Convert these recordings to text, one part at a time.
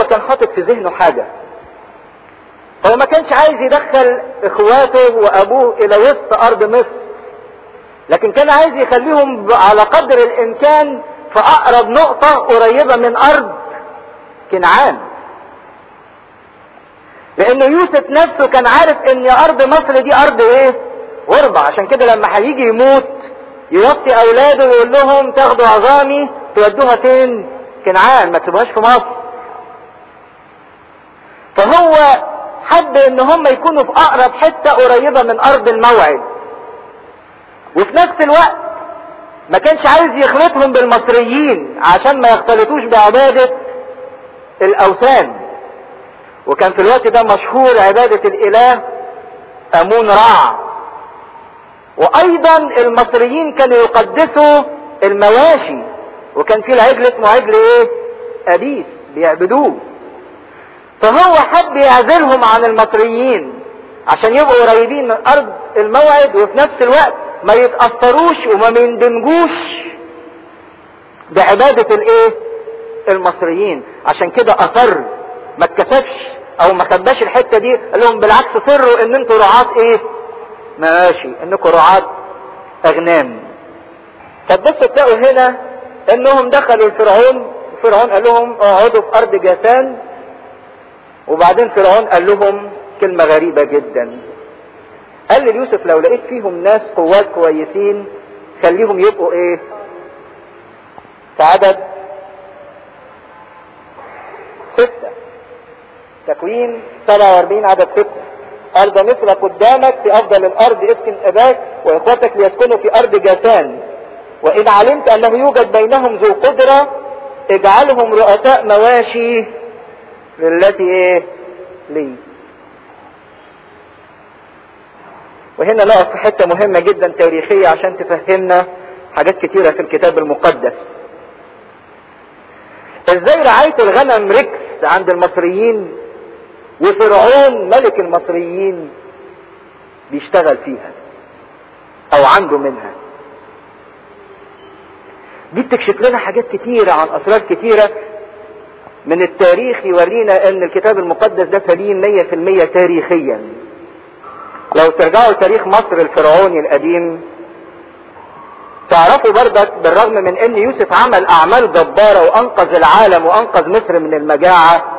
كان حاطط في ذهنه حاجة هو ما كانش عايز يدخل اخواته وابوه الى وسط ارض مصر لكن كان عايز يخليهم على قدر الامكان في اقرب نقطة قريبة من ارض كنعان لان يوسف نفسه كان عارف ان ارض مصر دي ارض ايه غربة عشان كده لما هيجي يموت يوصي اولاده ويقول لهم تاخدوا عظامي تودوها فين كنعان ما تسيبوهاش في مصر فهو حب ان هم يكونوا في اقرب حتة قريبة من ارض الموعد وفي نفس الوقت ما كانش عايز يخلطهم بالمصريين عشان ما يختلطوش بعبادة الاوثان وكان في الوقت ده مشهور عبادة الاله امون رع وايضا المصريين كانوا يقدسوا المواشي وكان في العجل اسمه عجل ايه ابيس بيعبدوه فهو حب يعزلهم عن المصريين عشان يبقوا قريبين من ارض الموعد وفي نفس الوقت ما يتأثروش وما يندمجوش بعبادة الايه المصريين عشان كده اصر ما اتكسفش او ما خباش الحتة دي قال لهم بالعكس صروا ان انتوا رعاة ايه ماشي انكم رعاة اغنام طب بصوا تلاقوا هنا انهم دخلوا الفرعون فرعون قال لهم اقعدوا في ارض جاسان وبعدين فرعون قال لهم كلمة غريبة جدا قال ليوسف لو لقيت فيهم ناس قوات كويسين خليهم يبقوا ايه في عدد ستة تكوين 47 عدد ستة أرض مصر قدامك في أفضل الأرض اسكن أباك وإخوتك ليسكنوا في أرض جاسان وإن علمت أنه يوجد بينهم ذو قدرة اجعلهم رؤساء مواشي للتي ايه لي وهنا نقف في حتة مهمة جدا تاريخية عشان تفهمنا حاجات كتيرة في الكتاب المقدس ازاي رعاية الغنم ركس عند المصريين وفرعون ملك المصريين بيشتغل فيها او عنده منها دي بتكشف لنا حاجات كتيرة عن اسرار كتيرة من التاريخ يورينا ان الكتاب المقدس ده سليم مية في المية تاريخيا لو ترجعوا لتاريخ مصر الفرعوني القديم تعرفوا بردك بالرغم من ان يوسف عمل اعمال جبارة وانقذ العالم وانقذ مصر من المجاعة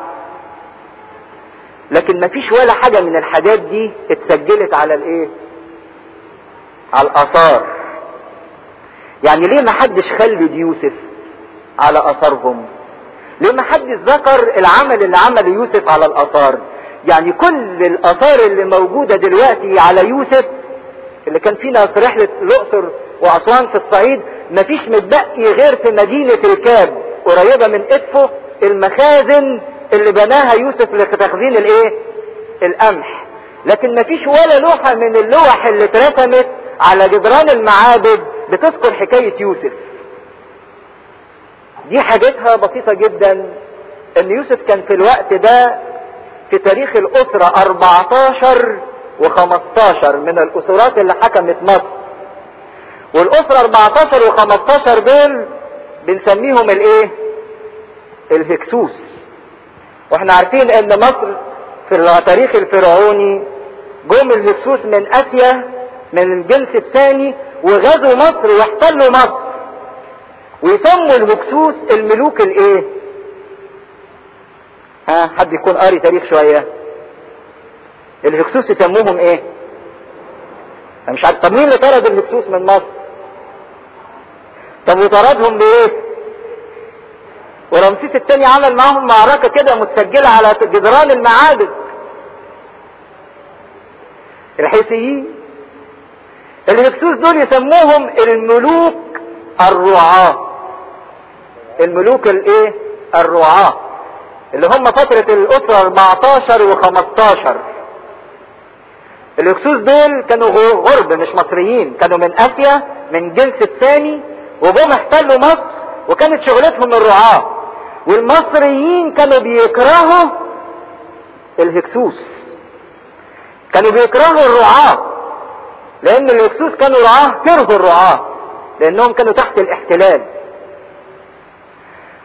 لكن مفيش ولا حاجة من الحاجات دي اتسجلت على الايه على الاثار يعني ليه ما حدش خلد يوسف على اثارهم ليه ما حدش ذكر العمل اللي عمله يوسف على الاثار يعني كل الاثار اللي موجودة دلوقتي على يوسف اللي كان فينا في رحلة الاقصر واسوان في الصعيد مفيش متبقي غير في مدينة ركاب قريبة من ادفو المخازن اللي بناها يوسف لتخزين الايه القمح لكن مفيش ولا لوحة من اللوح اللي اترسمت على جدران المعابد بتذكر حكاية يوسف دي حاجتها بسيطة جدا ان يوسف كان في الوقت ده في تاريخ الاسرة 14 و15 من الاسرات اللي حكمت مصر والاسرة 14 و15 دول بنسميهم الايه الهكسوس واحنا عارفين ان مصر في التاريخ الفرعوني جم الهكسوس من اسيا من الجنس الثاني وغزوا مصر واحتلوا مصر ويسموا الهكسوس الملوك الايه ها حد يكون قاري تاريخ شوية الهكسوس يسموهم ايه انا مش عارف طب مين اللي طرد الهكسوس من مصر طب وطردهم بايه ورمسيس الثاني عمل معاهم معركة كده متسجلة على جدران المعابد الحيثيين الهكسوس دول يسموهم الملوك الرعاة الملوك الايه الرعاة اللي هم فترة الاسرة 14 و15 الهكسوس دول كانوا غرب مش مصريين كانوا من اسيا من جنس الثاني وجم احتلوا مصر وكانت شغلتهم الرعاة والمصريين كانوا بيكرهوا الهكسوس كانوا بيكرهوا الرعاة لان الهكسوس كانوا رعاة كرهوا الرعاة لانهم كانوا تحت الاحتلال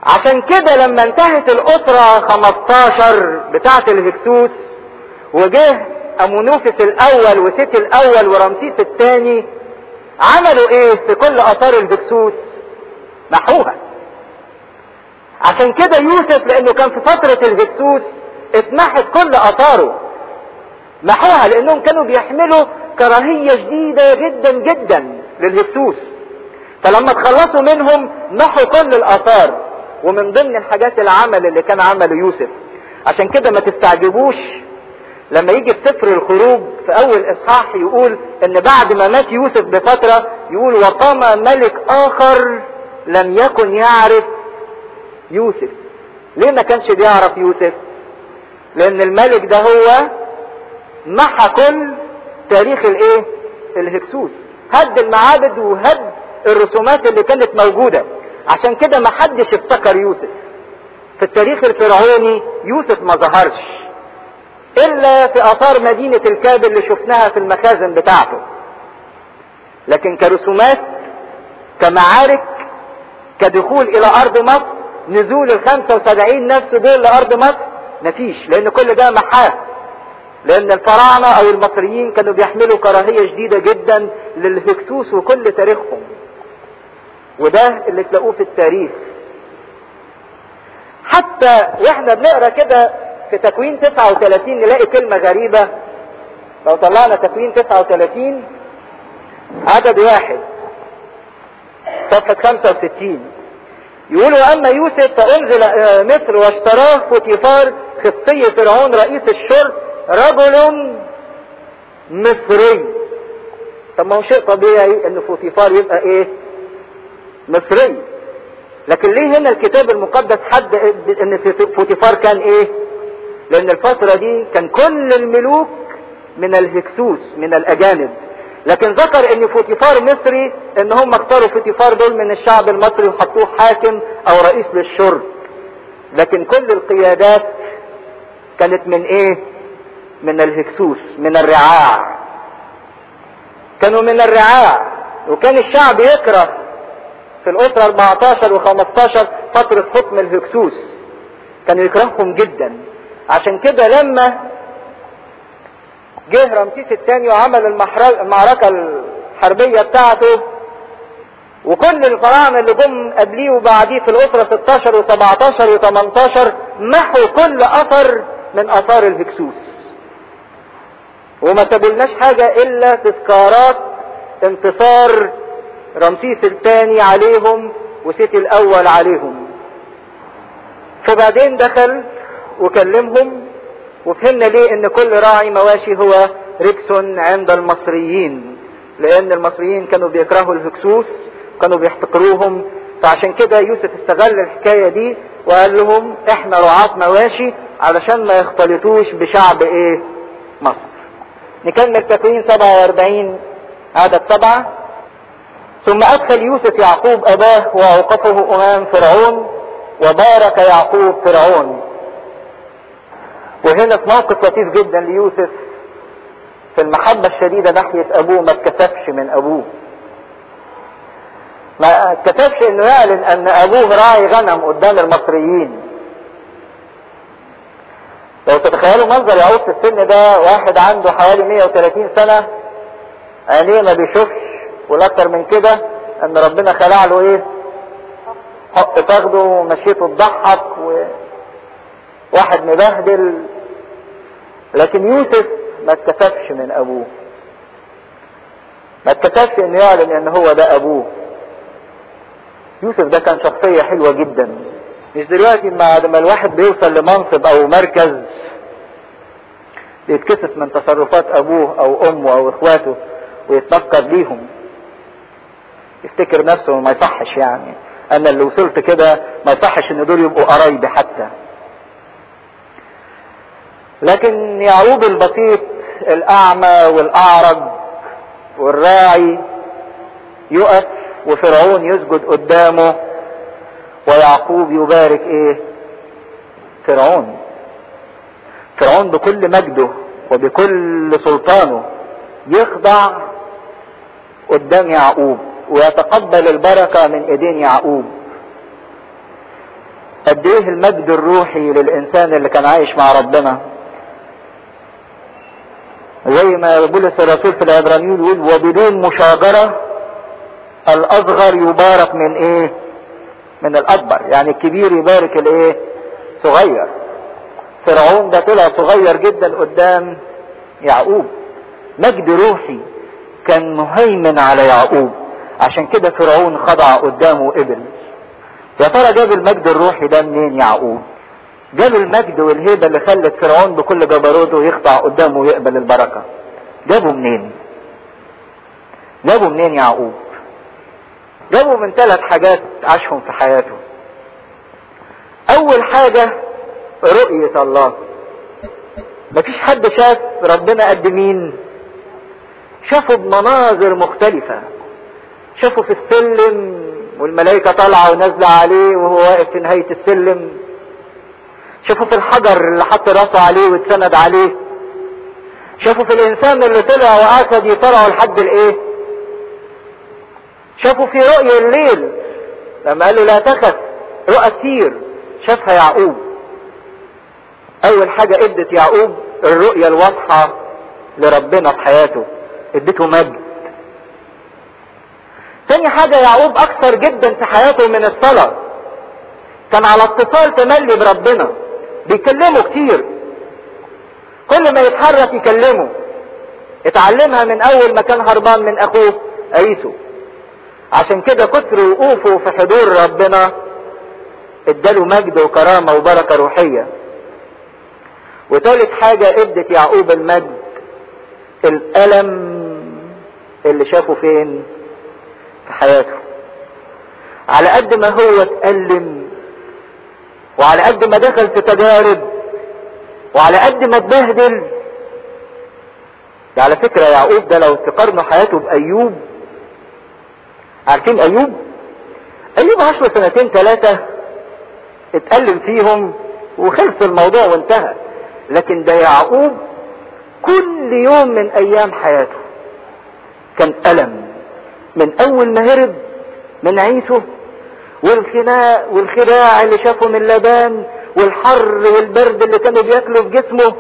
عشان كده لما انتهت الاسرة 15 بتاعة الهكسوس وجه امونوفس الاول وسيتي الاول ورمسيس الثاني عملوا ايه في كل اثار الهكسوس محوها عشان كده يوسف لانه كان في فترة الهكسوس اتمحت كل اثاره محوها لانهم كانوا بيحملوا كراهية شديدة جدا جدا للهكسوس فلما تخلصوا منهم محوا كل الاثار ومن ضمن الحاجات العمل اللي كان عمله يوسف عشان كده ما تستعجبوش لما يجي في سفر الخروج في اول اصحاح يقول ان بعد ما مات يوسف بفترة يقول وقام ملك اخر لم يكن يعرف يوسف ليه ما كانش بيعرف يوسف لان الملك ده هو محى كل تاريخ الايه الهكسوس هد المعابد وهد الرسومات اللي كانت موجودة عشان كده ما حدش افتكر يوسف في التاريخ الفرعوني يوسف ما ظهرش الا في اثار مدينة الكاب اللي شفناها في المخازن بتاعته لكن كرسومات كمعارك كدخول الى ارض مصر نزول ال 75 نفس دول لارض مصر مفيش لان كل ده محاه لان الفراعنة او المصريين كانوا بيحملوا كراهية شديدة جدا للهكسوس وكل تاريخهم وده اللي تلاقوه في التاريخ حتى واحنا بنقرا كده في تكوين 39 نلاقي كلمة غريبة لو طلعنا تكوين 39 عدد واحد صفحة 65 يقولوا أما يوسف فأنزل مصر واشتراه فوتيفار خصي فرعون رئيس الشرط رجل مصري طب ما هو شيء طبيعي ان فوتيفار يبقى ايه مصري لكن ليه هنا الكتاب المقدس حد ان فوتيفار كان ايه لان الفترة دي كان كل الملوك من الهكسوس من الاجانب لكن ذكر ان فوتيفار مصري ان هم اختاروا فوتيفار دول من الشعب المصري وحطوه حاكم او رئيس للشرط لكن كل القيادات كانت من ايه من الهكسوس من الرعاع كانوا من الرعاع وكان الشعب يكره في الاسرة 14 و15 فترة حكم الهكسوس كانوا يكرههم جدا عشان كده لما جه رمسيس الثاني وعمل المعركة الحربية بتاعته وكل الفراعنة اللي جم قبليه وبعديه في الأسرة 16 و17 و18 محوا كل أثر من آثار الهكسوس وما سابولناش حاجة إلا تذكارات انتصار رمسيس الثاني عليهم وسيتي الأول عليهم فبعدين دخل وكلمهم وفهمنا ليه ان كل راعي مواشي هو ركس عند المصريين لان المصريين كانوا بيكرهوا الهكسوس كانوا بيحتقروهم فعشان كده يوسف استغل الحكاية دي وقال لهم احنا رعاة مواشي علشان ما يختلطوش بشعب ايه مصر نكمل تكوين 47 عدد سبعة ثم ادخل يوسف يعقوب اباه واوقفه امام فرعون وبارك يعقوب فرعون وهنا في موقف لطيف جدا ليوسف في المحبة الشديدة ناحية ابوه ما اتكسفش من ابوه ما اتكسفش انه يعلن ان ابوه راعي غنم قدام المصريين لو تتخيلوا منظر يعود في السن ده واحد عنده حوالي 130 سنة عينيه ما بيشوفش والاكتر من كده ان ربنا خلع له ايه حق تاخده ومشيته تضحك وواحد مبهدل لكن يوسف ما اتكسفش من ابوه ما اتكسفش انه يعلن ان هو ده ابوه يوسف ده كان شخصية حلوة جدا مش دلوقتي بعد ما الواحد بيوصل لمنصب او مركز يتكسف من تصرفات ابوه او امه او اخواته ويتنكر ليهم يفتكر نفسه ما يصحش يعني انا اللي وصلت كده ما يصحش ان دول يبقوا قرايبي حتى لكن يعقوب البسيط الاعمى والاعرج والراعي يقف وفرعون يسجد قدامه ويعقوب يبارك ايه فرعون فرعون بكل مجده وبكل سلطانه يخضع قدام يعقوب ويتقبل البركة من ايدين يعقوب قد ايه المجد الروحي للانسان اللي كان عايش مع ربنا زي ما بولس الرسول في العبرانيين يقول وبدون مشاجرة الاصغر يبارك من ايه من الاكبر يعني الكبير يبارك الايه صغير فرعون ده طلع صغير جدا قدام يعقوب مجد روحي كان مهيمن على يعقوب عشان كده فرعون خضع قدامه وقبل يا ترى جاب المجد الروحي ده منين يعقوب جاب المجد والهيبه اللي خلت فرعون بكل جبروته يخضع قدامه ويقبل البركه جابه منين جابه منين يعقوب جابه من ثلاث حاجات عاشهم في حياته اول حاجه رؤيه الله مفيش حد شاف ربنا قد مين شافه بمناظر مختلفة شافه في السلم والملائكة طالعة ونازلة عليه وهو واقف في نهاية السلم شافه في الحجر اللي حط راسه عليه واتسند عليه شافه في الانسان اللي طلع واخد يطلعه لحد الايه شافه في رؤية الليل لما قال له لا تخف رؤى كتير شافها يعقوب اول حاجة ادت يعقوب الرؤية الواضحة لربنا في حياته اديته مجد تاني حاجة يعقوب اكثر جدا في حياته من الصلاة كان على اتصال تملي بربنا بيكلمه كتير كل ما يتحرك يكلمه اتعلمها من اول ما كان هربان من اخوه عيسو عشان كده كتر وقوفه في حضور ربنا اداله مجد وكرامة وبركة روحية وثالث حاجة ادت يعقوب المجد الألم اللي شافه فين في حياته على قد ما هو اتألم وعلى قد ما دخل في تجارب وعلى قد ما اتبهدل ده على فكرة يعقوب ده لو تقارنوا حياته بأيوب عارفين أيوب أيوب عاش له سنتين ثلاثة اتألم فيهم وخلص الموضوع وانتهى لكن ده يعقوب كل يوم من ايام حياته كان الم من اول ما هرب من عيسو والخناق والخداع اللي شافه من لبان والحر والبرد اللي كانوا بياكلوا في جسمه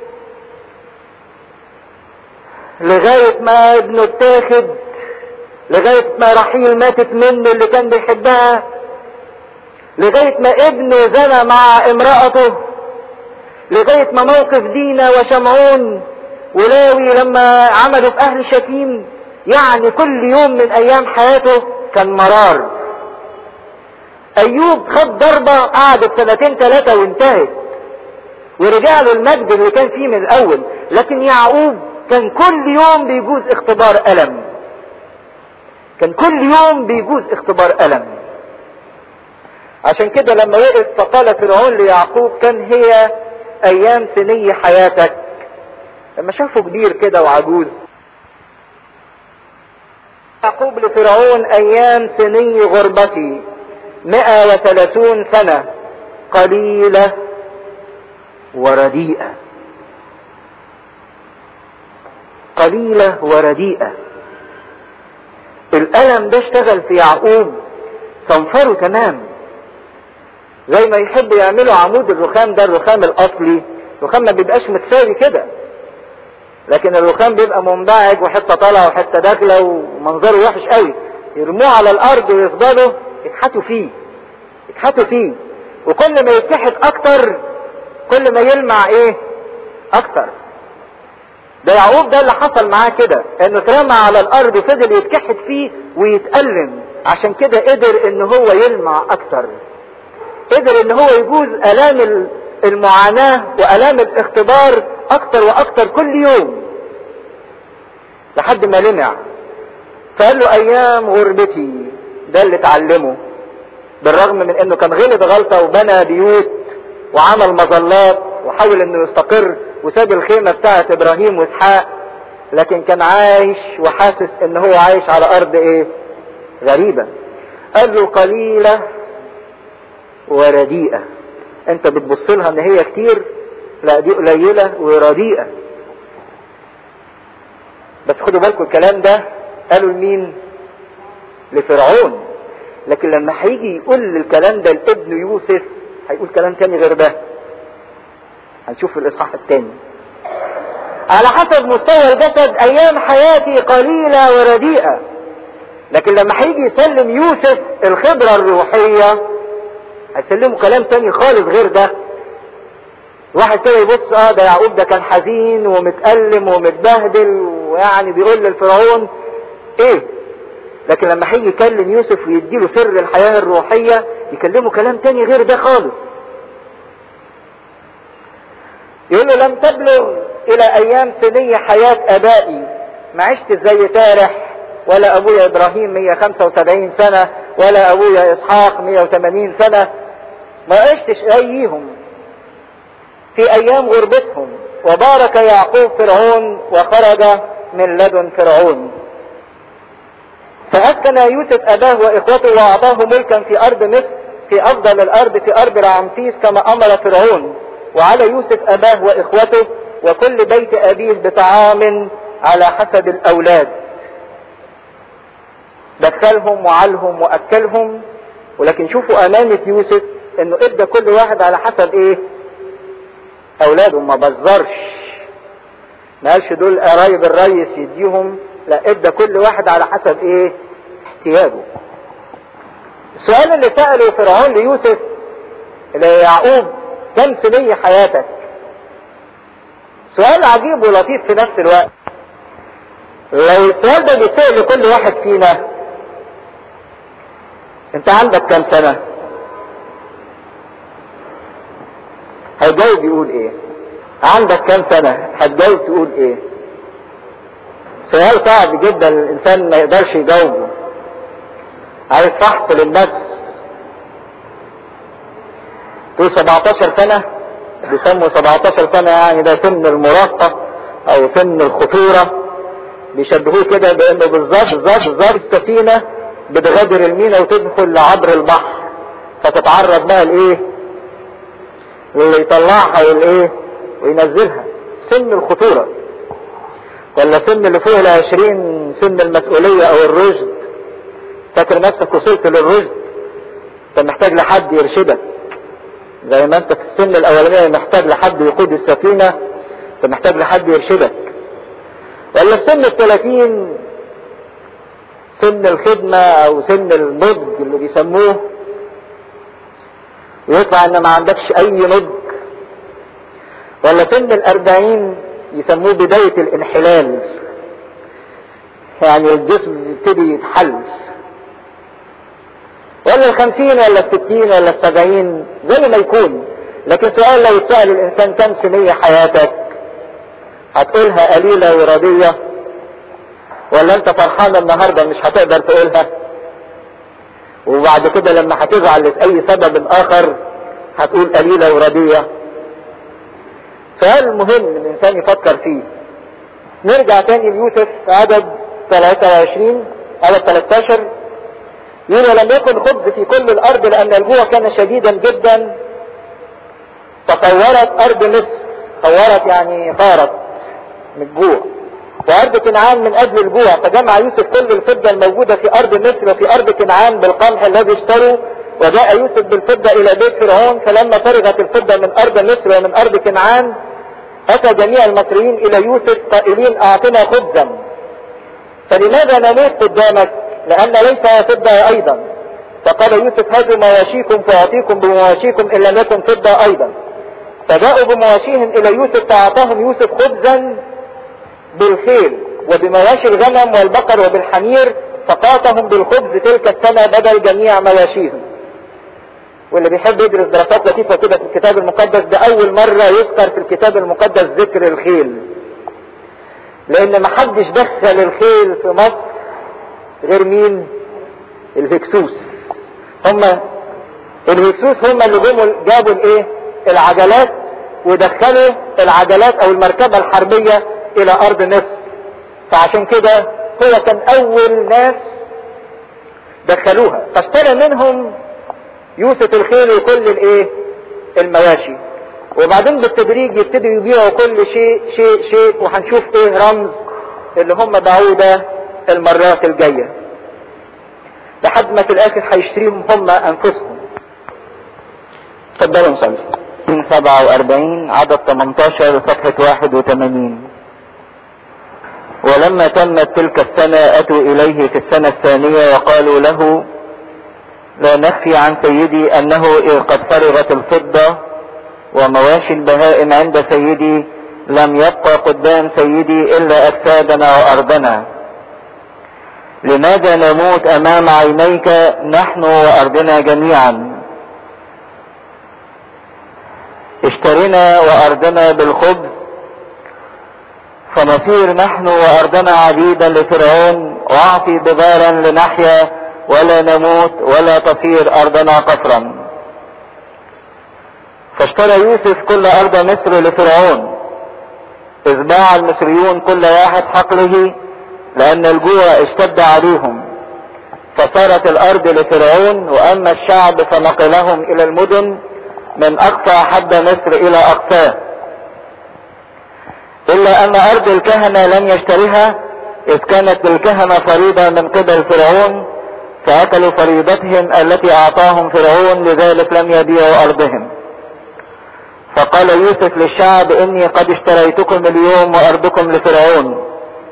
لغاية ما ابنه اتاخد لغاية ما رحيل ماتت منه اللي كان بيحبها لغاية ما ابنه زنى مع امرأته لغاية ما موقف دينا وشمعون ولاوي لما عملوا في اهل شتيم يعني كل يوم من ايام حياته كان مرار ايوب خد ضربة قعدت سنتين ثلاثة وانتهت ورجع له المجد اللي كان فيه من الاول لكن يعقوب كان كل يوم بيجوز اختبار الم كان كل يوم بيجوز اختبار الم عشان كده لما وقف فقال فرعون ليعقوب كان هي ايام سني حياتك لما شافه كبير كده وعجوز يعقوب لفرعون ايام سني غربتي مئة وثلاثون سنة قليلة ورديئة قليلة ورديئة الألم ده اشتغل في يعقوب صنفره تمام زي ما يحب يعملوا عمود الرخام ده الرخام الاصلي الرخام ما بيبقاش متساوي كده لكن الرخام بيبقى منبعج وحته طالعه وحته داخله ومنظره وحش قوي يرموه على الارض ويفضلوا يكحتوا فيه يكحتوا فيه وكل ما يتكحت اكتر كل ما يلمع ايه اكتر ده يعقوب ده اللي حصل معاه كده انه اترمى على الارض وفضل يتكحت فيه ويتألم عشان كده قدر ان هو يلمع اكتر قدر ان هو يجوز الام المعاناة والام الاختبار اكتر واكتر كل يوم لحد ما لمع فقال له ايام غربتي ده اللي اتعلمه بالرغم من انه كان غلط غلطة وبنى بيوت وعمل مظلات وحاول انه يستقر وساب الخيمة بتاعت ابراهيم واسحاق لكن كان عايش وحاسس ان هو عايش على ارض ايه غريبة قال له قليلة ورديئة انت بتبص لها ان هي كتير لا دي قليلة ورديئة بس خدوا بالكم الكلام ده قالوا لمين لفرعون لكن لما هيجي يقول الكلام ده لابن يوسف هيقول كلام تاني غير ده هنشوف في الاصحاح التاني على حسب مستوى الجسد ايام حياتي قليلة ورديئة لكن لما هيجي يسلم يوسف الخبرة الروحية هيسلمه كلام تاني خالص غير ده واحد كده يبص اه ده يعقوب ده كان حزين ومتألم ومتبهدل ويعني بيقول للفرعون ايه لكن لما هيجي يكلم يوسف ويديله سر الحياة الروحية يكلمه كلام تاني غير ده خالص يقول له لم تبلغ الى ايام سنية حياة ابائي ما عشت زي تارح ولا ابويا ابراهيم 175 سنة ولا ابويا اسحاق 180 سنة ما عشتش زيهم في ايام غربتهم وبارك يعقوب فرعون وخرج من لدن فرعون فاسكن يوسف اباه واخوته واعطاه ملكا في ارض مصر في افضل الارض في ارض رعمسيس كما امر فرعون وعلى يوسف اباه واخوته وكل بيت ابيه بطعام على حسب الاولاد دخلهم وعلهم واكلهم ولكن شوفوا امانة يوسف انه ادى كل واحد على حسب ايه اولاده ما بزرش ما قالش دول قرايب الريس يديهم لا ادى كل واحد على حسب ايه احتياجه السؤال اللي سأله فرعون ليوسف ليعقوب كم سنية حياتك سؤال عجيب ولطيف في نفس الوقت لو السؤال ده بيتسأل لكل واحد فينا انت عندك كم سنة هيجاوب يقول ايه عندك كم سنة هتجاوب تقول ايه سؤال صعب جدا الانسان ما يقدرش يجاوبه عايز فحص للنفس تقول 17 سنة بيسموا 17 سنة يعني ده سن المراهقة او سن الخطورة بيشبهوه كده بانه بالظبط بالظبط بالظبط السفينة بتغادر المينا وتدخل لعبر البحر فتتعرض بقى لايه واللي يطلعها والايه وينزلها سن الخطورة ولا سن اللي فوق العشرين سن المسؤولية او الرشد فاكر نفسك وصلت للرشد انت محتاج لحد يرشدك زي ما انت في السن الاولانية محتاج لحد يقود السفينة انت محتاج لحد يرشدك ولا في سن الثلاثين سن الخدمة او سن النضج اللي بيسموه ويطلع ان ما عندكش اي نضج ولا سن الاربعين يسموه بداية الانحلال يعني الجسم يبتدي يتحل ولا الخمسين ولا الستين ولا السبعين زي ما يكون لكن سؤال لو سأل الانسان كم سنية حياتك هتقولها قليلة ورضية ولا انت فرحان النهاردة مش هتقدر تقولها وبعد كده لما هتزعل لأي سبب اخر هتقول قليلة ورضية سؤال مهم الانسان يفكر فيه نرجع تاني ليوسف في عدد 23 عدد 13 يقول ولم يكن خبز في كل الارض لان الجوع كان شديدا جدا تطورت ارض مصر طورت يعني طارت من الجوع وارض كنعان من اجل الجوع فجمع يوسف كل الفضة الموجودة في ارض مصر وفي ارض كنعان بالقمح الذي اشتروا وجاء يوسف بالفضة الى بيت فرعون فلما فرغت الفضة من ارض مصر ومن ارض كنعان اتى جميع المصريين الى يوسف قائلين اعطنا خبزا فلماذا نموت قدامك لان ليس فضة ايضا فقال يوسف هاتوا مواشيكم فاعطيكم بمواشيكم ان لم يكن فضة ايضا فجاءوا بمواشيهم الى يوسف فاعطاهم يوسف خبزا بالخيل وبمواشي الغنم والبقر وبالحمير فقاتهم بالخبز تلك السنة بدل جميع مواشيهم واللي بيحب يدرس دراسات لطيفة كده في الكتاب المقدس ده أول مرة يذكر في الكتاب المقدس ذكر الخيل لأن محدش دخل الخيل في مصر غير مين؟ الهكسوس هم الهكسوس هم اللي جم جابوا الايه؟ العجلات ودخلوا العجلات او المركبة الحربية الى ارض مصر فعشان كده هو كان اول ناس دخلوها فاشترى منهم يوسف الخيل وكل الايه المواشي وبعدين بالتدريج يبتدوا يبيعوا كل شيء شيء شيء وهنشوف ايه رمز اللي هم باعوه ده المرات الجاية لحد ما في الاخر هيشتريهم هم انفسهم تفضلوا نصلي من 47 عدد 18 صفحة 81 ولما تمت تلك السنة أتوا إليه في السنة الثانية وقالوا له لا نخفي عن سيدي أنه إذ قد فرغت الفضة ومواشي البهائم عند سيدي لم يبقى قدام سيدي إلا أجسادنا وأرضنا لماذا نموت أمام عينيك نحن وأرضنا جميعا اشترنا وأرضنا بالخبز فنصير نحن وأرضنا عبيدا لفرعون واعطي بذارا لنحيا ولا نموت ولا تصير أرضنا قصرا فاشترى يوسف كل أرض مصر لفرعون إذ باع المصريون كل واحد حقله لأن الجوع اشتد عليهم فصارت الأرض لفرعون وأما الشعب فنقلهم إلى المدن من أقصى حد مصر إلى أقصاه إلا أن أرض الكهنة لم يشتريها إذ كانت للكهنة فريضة من قبل فرعون فأكلوا فريضتهم التي أعطاهم فرعون لذلك لم يبيعوا أرضهم فقال يوسف للشعب إني قد اشتريتكم اليوم وأرضكم لفرعون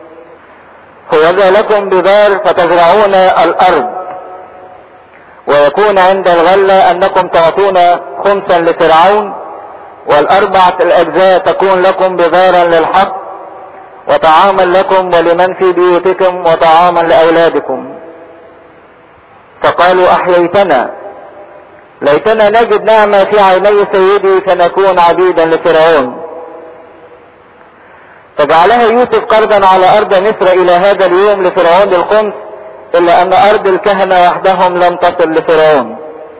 هو لكم بذار فتزرعون الأرض ويكون عند الغلة أنكم تعطون خمسا لفرعون والأربعة الأجزاء تكون لكم بذارا للحق وطعاما لكم ولمن في بيوتكم وطعاما لأولادكم فقالوا أحييتنا ليتنا نجد نعمة في عيني سيدي فنكون عبيدا لفرعون فجعلها يوسف قرضا على أرض مصر إلى هذا اليوم لفرعون الخمس إلا أن أرض الكهنة وحدهم لم تصل لفرعون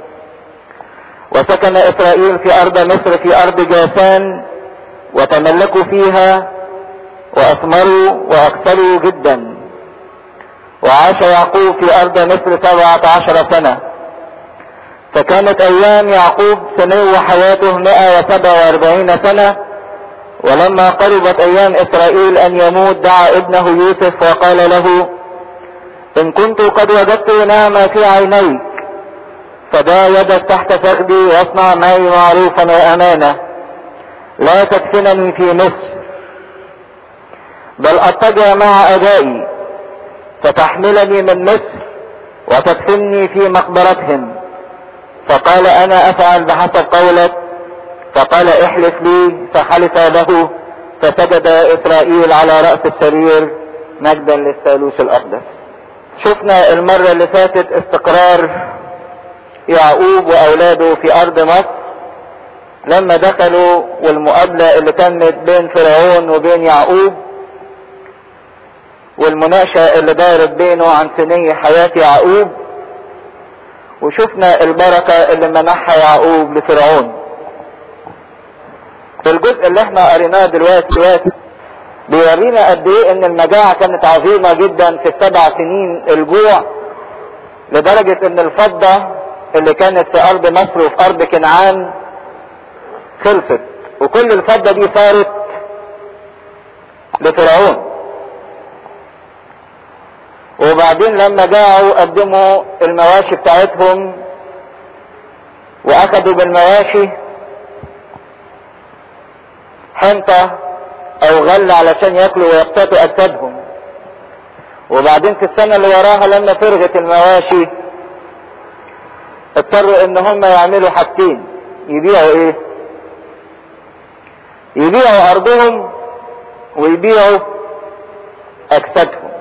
وسكن إسرائيل في أرض مصر في أرض جاسان وتملكوا فيها وأثمروا وأكثروا جدا وعاش يعقوب في أرض مصر سبعة عشر سنة فكانت أيام يعقوب سنو حياته مئة وسبع واربعين سنة ولما قربت أيام إسرائيل أن يموت دعا ابنه يوسف وقال له إن كنت قد وجدت نعمة في عينيك فدا يدك تحت فخدي واصنع معي معروفا وأمانة لا تدفنني في مصر بل أتجه مع أبائي فتحملني من مصر وتدفنني في مقبرتهم فقال انا افعل بحسب قولك فقال احلف لي فحلف له فسجد اسرائيل على رأس السرير مجدا للثالوث الاقدس شفنا المرة اللي فاتت استقرار يعقوب واولاده في ارض مصر لما دخلوا والمقابلة اللي تمت بين فرعون وبين يعقوب والمناقشة اللي دارت بينه عن سني حياة يعقوب وشفنا البركة اللي منحها يعقوب لفرعون الجزء اللي احنا قريناه دلوقتي دلوقتي بيورينا قد ايه ان المجاعة كانت عظيمة جدا في السبع سنين الجوع لدرجة ان الفضة اللي كانت في ارض مصر وفي ارض كنعان خلصت وكل الفضة دي صارت لفرعون وبعدين لما جاعوا قدموا المواشي بتاعتهم واخدوا بالمواشي حنطة او غل علشان ياكلوا ويقتاتوا اجسادهم وبعدين في السنة اللي وراها لما فرغت المواشي اضطروا ان هم يعملوا حاجتين يبيعوا ايه يبيعوا ارضهم ويبيعوا اجسادهم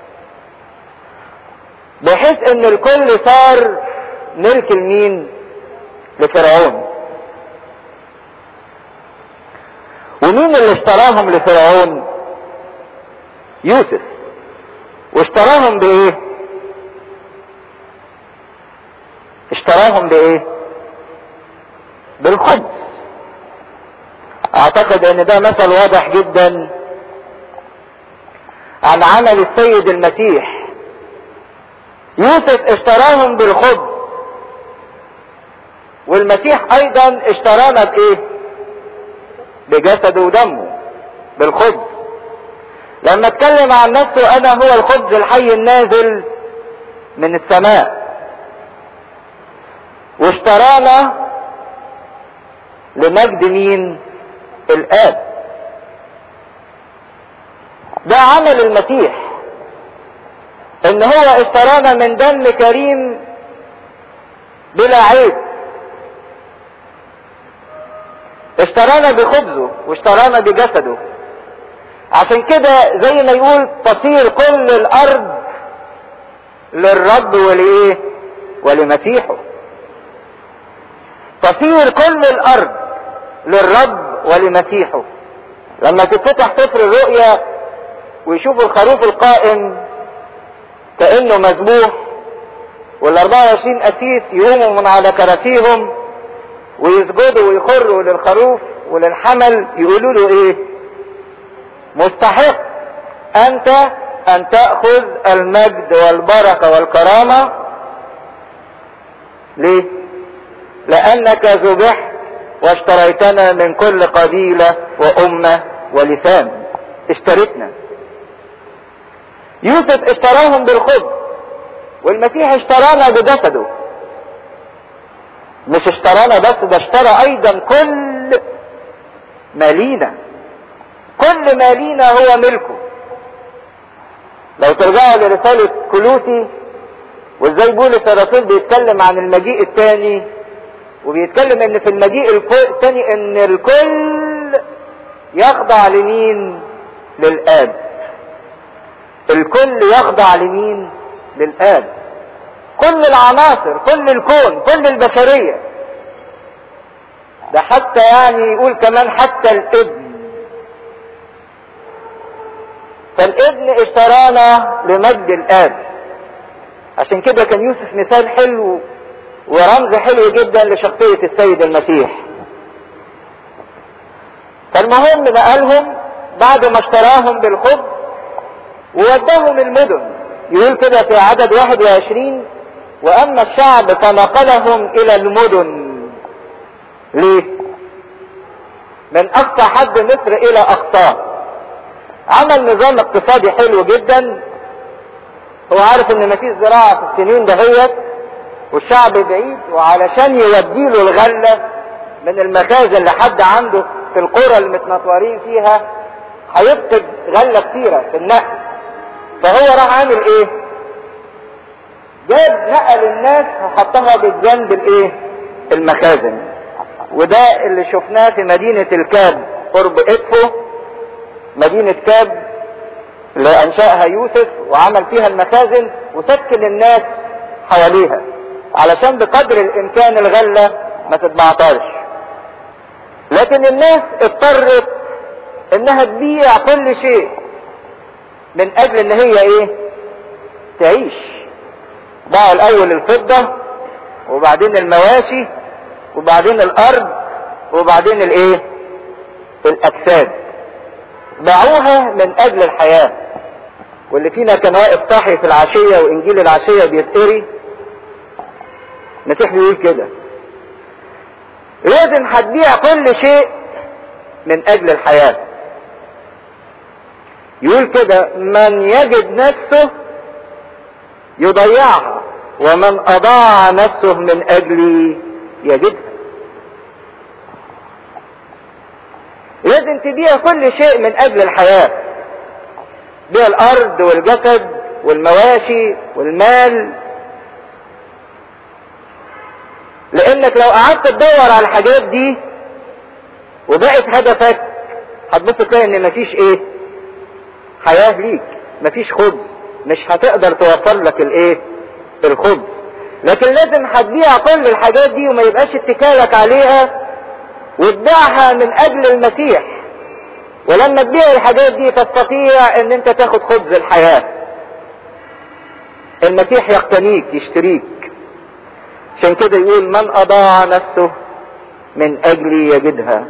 بحيث ان الكل صار ملك لمين لفرعون ومين اللي اشتراهم لفرعون يوسف واشتراهم بايه اشتراهم بايه بالخبز اعتقد ان ده مثل واضح جدا عن عمل السيد المسيح يوسف اشتراهم بالخبز والمسيح ايضا اشترانا بايه بجسده ودمه بالخبز لما اتكلم عن نفسه انا هو الخبز الحي النازل من السماء واشترانا لمجد مين الاب ده عمل المسيح ان هو اشترانا من دم كريم بلا عيب اشترانا بخبزه واشترانا بجسده عشان كده زي ما يقول تصير كل الارض للرب ولايه ولمسيحه تصير كل الارض للرب ولمسيحه لما تتفتح سفر الرؤيا ويشوفوا الخروف القائم كانه مذبوح وال 24 اسيس يقوموا من على كراسيهم ويسجدوا ويخروا للخروف وللحمل يقولوا له ايه مستحق انت ان تأخذ المجد والبركة والكرامة ليه لانك ذبحت واشتريتنا من كل قبيلة وامة ولسان اشتريتنا يوسف اشتراهم بالخبز والمسيح اشترانا بجسده مش اشترانا بس ده اشترى ايضا كل ما لينا كل ما لينا هو ملكه لو ترجعوا لرسالة كلوسي وازاي بولس الرسول بيتكلم عن المجيء الثاني وبيتكلم ان في المجيء الثاني ان الكل يخضع لمين للاب الكل يخضع لمين للاب كل العناصر كل الكون كل البشرية ده حتى يعني يقول كمان حتى الابن فالابن اشترانا لمجد الاب عشان كده كان يوسف مثال حلو ورمز حلو جدا لشخصية السيد المسيح فالمهم نقلهم بعد ما اشتراهم بالخبز ووداهم المدن يقول كده في عدد 21 واما الشعب فنقلهم الى المدن ليه من اقصى حد مصر الى اقصاه عمل نظام اقتصادي حلو جدا هو عارف ان مفيش زراعة في السنين دهيت والشعب بعيد وعلشان يوديله الغلة من المخازن لحد عنده في القرى اللي متنطورين فيها هيفقد غلة كتيرة في النقل فهو راح عامل ايه جاب نقل الناس وحطها بالجنب الايه المخازن وده اللي شفناه في مدينة الكاب قرب ادفو مدينة كاب اللي انشأها يوسف وعمل فيها المخازن وسكن الناس حواليها علشان بقدر الامكان الغلة ما تتبعترش لكن الناس اضطرت انها تبيع كل شيء من اجل ان هي ايه تعيش باعوا الاول الفضة وبعدين المواشي وبعدين الارض وبعدين الايه الاجساد باعوها من اجل الحياة واللي فينا كان واقف صاحي في العشية وانجيل العشية بيتقري المسيح بيقول كده لازم هتبيع كل شيء من اجل الحياة يقول كده من يجد نفسه يضيعها ومن اضاع نفسه من اجلي يجدها لازم تبيع كل شيء من اجل الحياة بيع الارض والجسد والمواشي والمال لانك لو قعدت تدور على الحاجات دي وبقت هدفك هتبص تلاقي ان مفيش ايه حياة ليك مفيش خبز مش هتقدر توفر لك الايه الخبز لكن لازم هتبيع كل الحاجات دي وما يبقاش اتكالك عليها وتبيعها من اجل المسيح ولما تبيع الحاجات دي تستطيع ان انت تاخد خبز الحياة المسيح يقتنيك يشتريك عشان كده يقول من اضاع نفسه من اجلي يجدها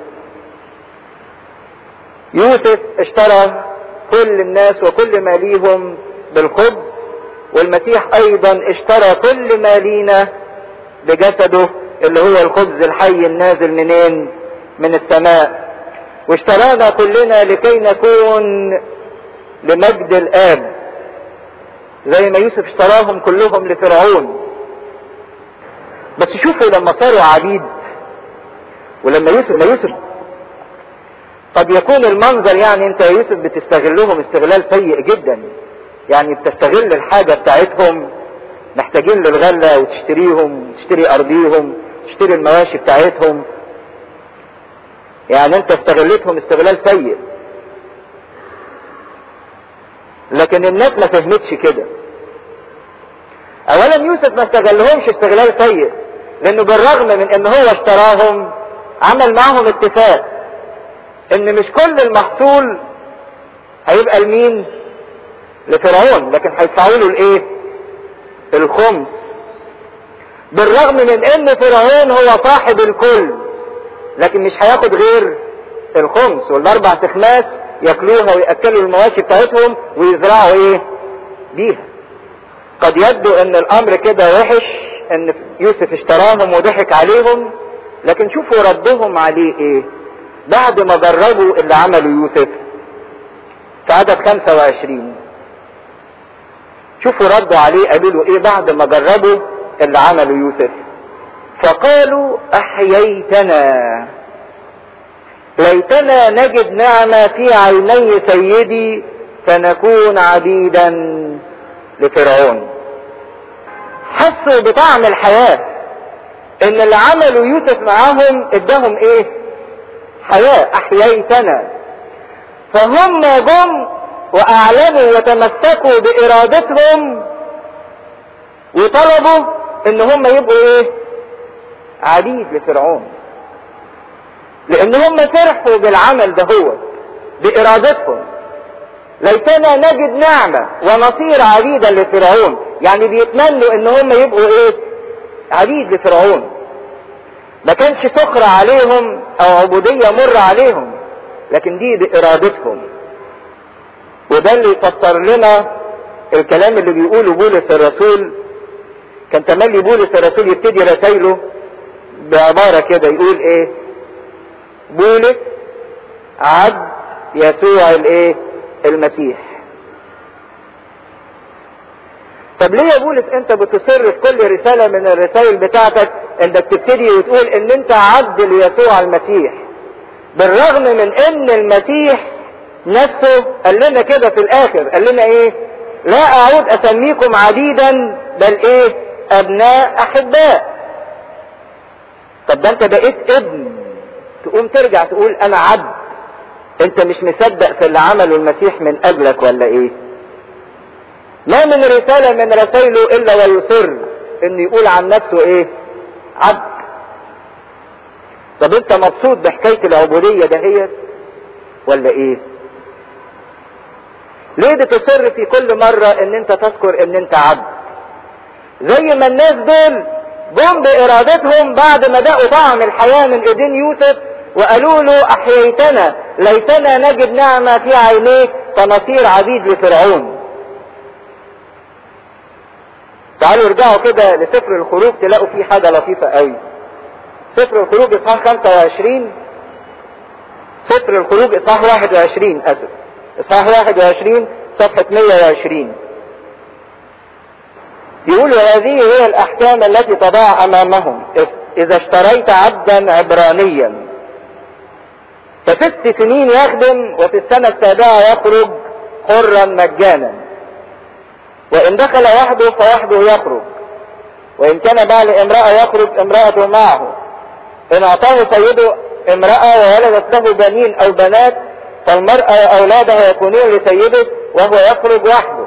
يوسف اشترى كل الناس وكل ما ليهم بالخبز والمسيح ايضا اشترى كل ما لينا بجسده اللي هو الخبز الحي النازل منين من السماء واشترانا كلنا لكي نكون لمجد الاب زي ما يوسف اشتراهم كلهم لفرعون بس شوفوا لما صاروا عبيد ولما يوسف ما يوسف قد يكون المنظر يعني انت يا يوسف بتستغلهم استغلال سيء جدا يعني بتستغل الحاجة بتاعتهم محتاجين للغلة وتشتريهم وتشتري ارضيهم تشتري المواشي بتاعتهم يعني انت استغلتهم استغلال سيء لكن الناس ما فهمتش كده اولا يوسف ما استغلهمش استغلال سيء لانه بالرغم من ان هو اشتراهم عمل معهم اتفاق ان مش كل المحصول هيبقى لمين لفرعون لكن هيدفعوا له الايه الخمس بالرغم من ان فرعون هو صاحب الكل لكن مش هياخد غير الخمس والاربع تخماس ياكلوها وياكلوا المواشي بتاعتهم ويزرعوا ايه بيها قد يبدو ان الامر كده وحش ان يوسف اشتراهم وضحك عليهم لكن شوفوا ردهم عليه ايه بعد ما جربوا اللي عمله يوسف في عدد 25 شوفوا ردوا عليه قالوا له ايه بعد ما جربوا اللي عمله يوسف فقالوا احييتنا ليتنا نجد نعمة في عيني سيدي فنكون عبيدا لفرعون حسوا بطعم الحياة ان اللي عملوا يوسف معاهم اداهم ايه حياة احييتنا فهم جم واعلنوا وتمسكوا بارادتهم وطلبوا ان هم يبقوا ايه عبيد لفرعون لان هم فرحوا بالعمل ده هو بارادتهم ليتنا نجد نعمة ونصير عبيدا لفرعون يعني بيتمنوا ان هم يبقوا ايه عبيد لفرعون ما كانش سخر عليهم او عبودية مر عليهم لكن دي بارادتهم وده اللي يفسر لنا الكلام اللي بيقوله بولس الرسول كان تملي بولس الرسول يبتدي رسايله بعبارة كده يقول ايه بولس عبد يسوع الايه المسيح طب ليه يا بولس انت بتصر في كل رسالة من الرسائل بتاعتك انك تبتدي وتقول ان انت عبد ليسوع المسيح بالرغم من ان المسيح نفسه قال لنا كده في الاخر قال لنا ايه لا اعود اسميكم عبيدا بل ايه ابناء احباء طب ده انت بقيت ابن تقوم ترجع تقول انا عبد انت مش مصدق في اللي عمله المسيح من اجلك ولا ايه ما من رسالة من رسائله الا ويصر انه يقول عن نفسه ايه عبد طب انت مبسوط بحكاية العبودية دهيت ولا ايه ليه بتصر في كل مرة ان انت تذكر ان انت عبد زي ما الناس دول جم بارادتهم بعد ما دقوا طعم الحياة من ايدين يوسف وقالوا له احييتنا ليتنا نجد نعمة في عينيك فنصير عبيد لفرعون تعالوا ارجعوا كده لسفر الخروج تلاقوا فيه حاجة لطيفة قوي سفر الخروج اصحاح 25 سفر الخروج اصحاح 21 اسف اصحاح 21 صفحة 120 يقول وهذه هي الاحكام التي تضع امامهم اذا اشتريت عبدا عبرانيا فست سنين يخدم وفي السنة السابعة يخرج حرا مجانا وإن دخل وحده فوحده يخرج وإن كان بعل امرأة يخرج امرأته معه إن أعطاه سيده امرأة وولدت له بنين أو بنات فالمرأة وأولادها يكونون لسيده وهو يخرج وحده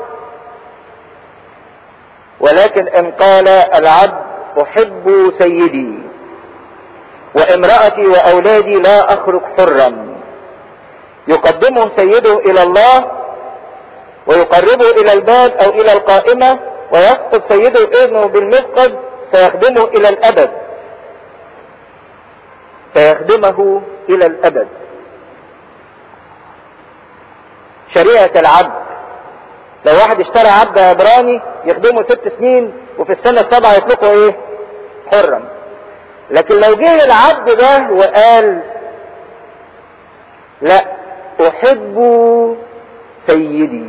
ولكن إن قال العبد أحب سيدي وامرأتي وأولادي لا أخرج حرا يقدمهم سيده إلى الله ويقربه إلى الباب أو إلى القائمة ويسقط سيده ابنه بالمفقد فيخدمه إلى الأبد فيخدمه إلى الأبد شريعة العبد لو واحد اشترى عبد عبراني يخدمه ست سنين وفي السنة السابعة يطلقه ايه حرا لكن لو جه العبد ده وقال لا احب سيدي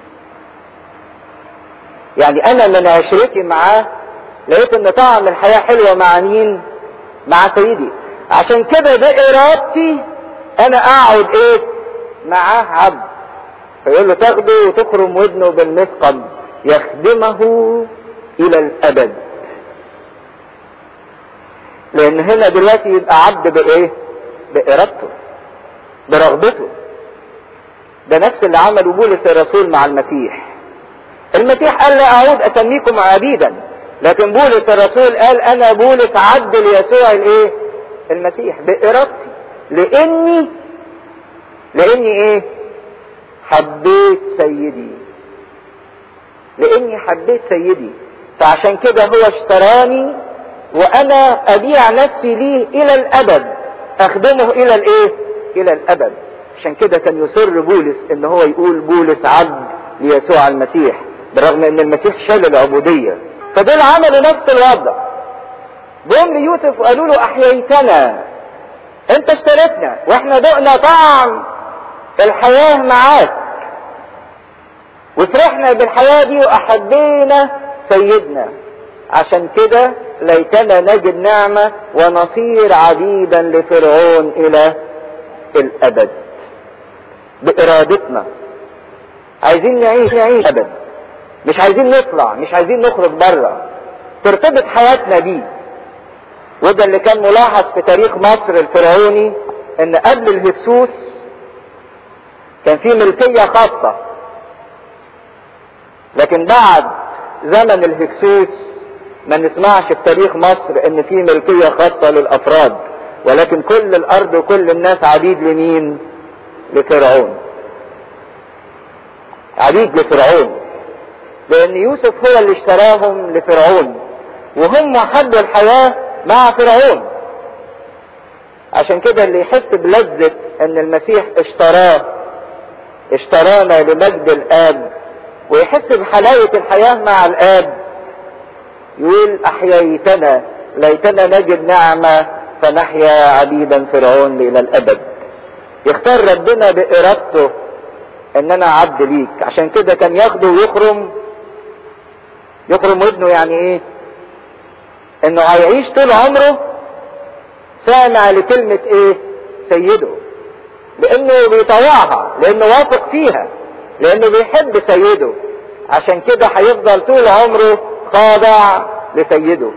يعني انا من عشرتي معاه لقيت ان طعم الحياة حلوة مع مين مع سيدي عشان كده بارادتي انا اقعد ايه معاه عبد فيقول له تاخده وتخرم ودنه بالمثقل يخدمه الى الابد لان هنا دلوقتي يبقى عبد بايه بارادته برغبته ده نفس اللي عمله بولس الرسول مع المسيح المسيح قال لا اعود اسميكم عبيدا لكن بولس الرسول قال انا بولس عبد ليسوع الايه المسيح بارادتي لاني لاني ايه حبيت سيدي لاني حبيت سيدي فعشان كده هو اشتراني وانا ابيع نفسي ليه الى الابد اخدمه الى الايه الى الابد عشان كده كان يصر بولس ان هو يقول بولس عبد ليسوع المسيح بالرغم ان المسيح شال العبودية فدول عملوا نفس الوضع جم ليوسف وقالوا له احييتنا انت اشتريتنا واحنا دقنا طعم الحياة معاك وفرحنا بالحياة دي واحبينا سيدنا عشان كده ليتنا نجد نعمة ونصير عبيدا لفرعون الى الابد بارادتنا عايزين نعيش نعيش ابد مش عايزين نطلع مش عايزين نخرج بره ترتبط حياتنا بيه وده اللي كان ملاحظ في تاريخ مصر الفرعوني ان قبل الهكسوس كان في ملكية خاصة لكن بعد زمن الهكسوس ما نسمعش في تاريخ مصر ان في ملكية خاصة للافراد ولكن كل الارض وكل الناس عبيد لمين لفرعون عبيد لفرعون لان يوسف هو اللي اشتراهم لفرعون وهم حبوا الحياة مع فرعون عشان كده اللي يحس بلذة ان المسيح اشتراه اشترانا لمجد الاب ويحس بحلاوة الحياة مع الاب يقول احييتنا ليتنا نجد نعمة فنحيا عبيدا فرعون الى الابد يختار ربنا بارادته ان انا عبد ليك عشان كده كان ياخده ويخرم يخرم ودنه يعني ايه انه هيعيش طول عمره سامع لكلمة ايه سيده لانه بيطوعها لانه واثق فيها لانه بيحب سيده عشان كده هيفضل طول عمره خاضع لسيده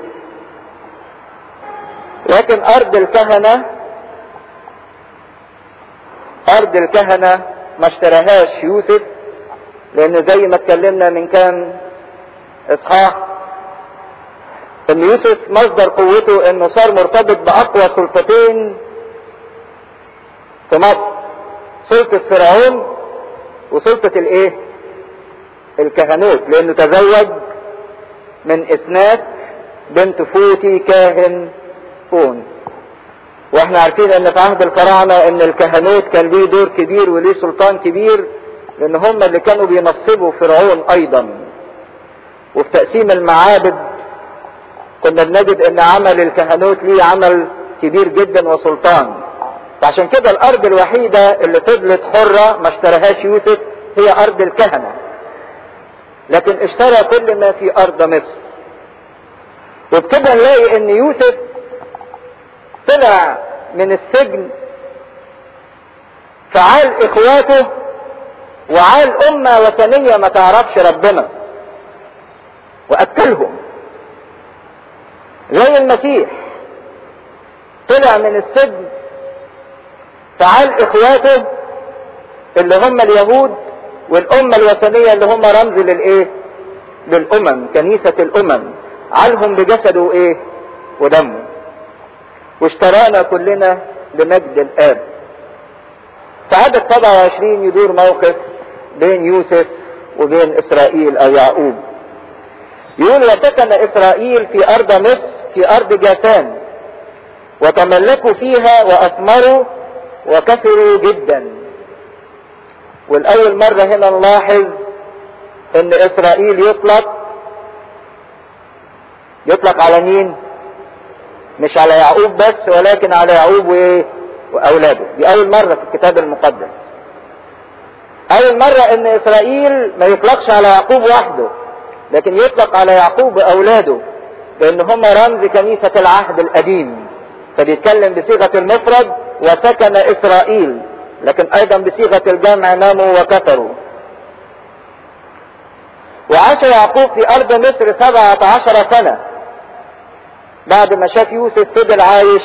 لكن ارض الكهنة ارض الكهنة ما اشتراهاش يوسف لان زي ما اتكلمنا من كام اصحاح ان يوسف مصدر قوته انه صار مرتبط باقوى سلطتين في مصر سلطة فرعون وسلطة الايه الكهنوت لانه تزوج من اسنات بنت فوتي كاهن فون واحنا عارفين ان في عهد الفراعنة ان الكهنوت كان ليه دور كبير وليه سلطان كبير لان هم اللي كانوا بينصبوا فرعون ايضا وفي تقسيم المعابد كنا بنجد ان عمل الكهنوت ليه عمل كبير جدا وسلطان فعشان كده الارض الوحيدة اللي فضلت حرة ما اشتراهاش يوسف هي ارض الكهنة لكن اشترى كل ما في ارض مصر وبكده نلاقي ان يوسف طلع من السجن فعال اخواته وعال امة وثنية ما تعرفش ربنا واكلهم زي المسيح طلع من السجن فعال اخواته اللي هم اليهود والامة الوثنية اللي هم رمز للايه للامم كنيسة الامم عالهم بجسده ايه ودمه واشترانا كلنا لمجد الاب في عدد 27 يدور موقف بين يوسف وبين اسرائيل او يعقوب يقول وسكن اسرائيل في ارض مصر في ارض جاسان وتملكوا فيها واثمروا وكثروا جدا والاول مرة هنا نلاحظ ان اسرائيل يطلق يطلق على مين مش على يعقوب بس ولكن على يعقوب وايه واولاده دي اول مرة في الكتاب المقدس اول مرة ان اسرائيل ما يطلقش على يعقوب وحده لكن يطلق على يعقوب واولاده لان هم رمز كنيسة العهد القديم فبيتكلم بصيغة المفرد وسكن اسرائيل لكن ايضا بصيغة الجمع ناموا وكفروا وعاش يعقوب في ارض مصر سبعة عشر سنة بعد ما شاف يوسف فضل عايش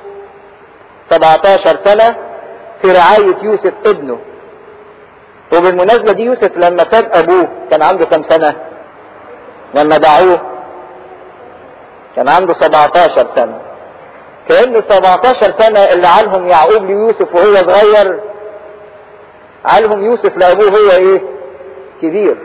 17 سنة في رعاية يوسف ابنه وبالمناسبة دي يوسف لما ساب ابوه كان عنده كم سنة لما دعوه كان عنده 17 سنة كأن ال 17 سنة اللي عالهم يعقوب ليوسف وهو صغير عالهم يوسف لأبوه هو ايه كبير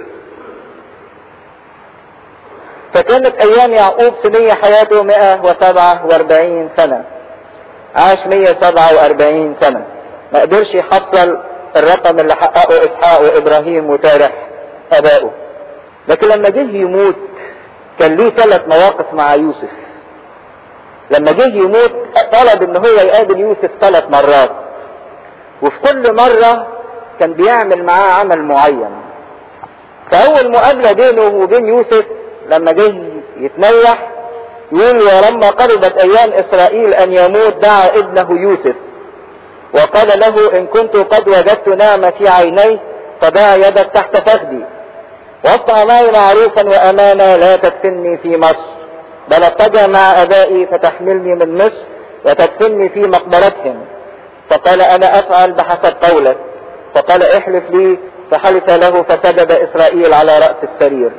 فكانت ايام يعقوب سنية حياته 147 سنة عاش 147 سنة ما قدرش يحصل الرقم اللي حققه اسحاق وابراهيم وتارح ابائه لكن لما جه يموت كان ليه ثلاث مواقف مع يوسف لما جه يموت طلب ان هو يقابل يوسف ثلاث مرات وفي كل مرة كان بيعمل معاه عمل معين فاول مقابلة بينه وبين يوسف لما جه يتنيح يقول ولما قربت ايام اسرائيل ان يموت دعا ابنه يوسف وقال له ان كنت قد وجدت نعمة في عيني فضع يدك تحت فخدي واصنع معي معروفا وامانة لا تدفني في مصر بل اتجه مع ابائي فتحملني من مصر وتدفني في مقبرتهم فقال انا افعل بحسب قولك فقال احلف لي فحلف له فسجد اسرائيل على رأس السرير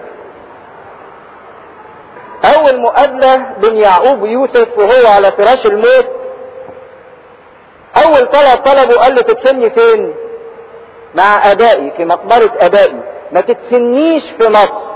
اول مقابلة بين يعقوب ويوسف وهو على فراش الموت اول طلب طلبه قال له تدفني فين مع ابائي في مقبرة ابائي ما تدفنيش في مصر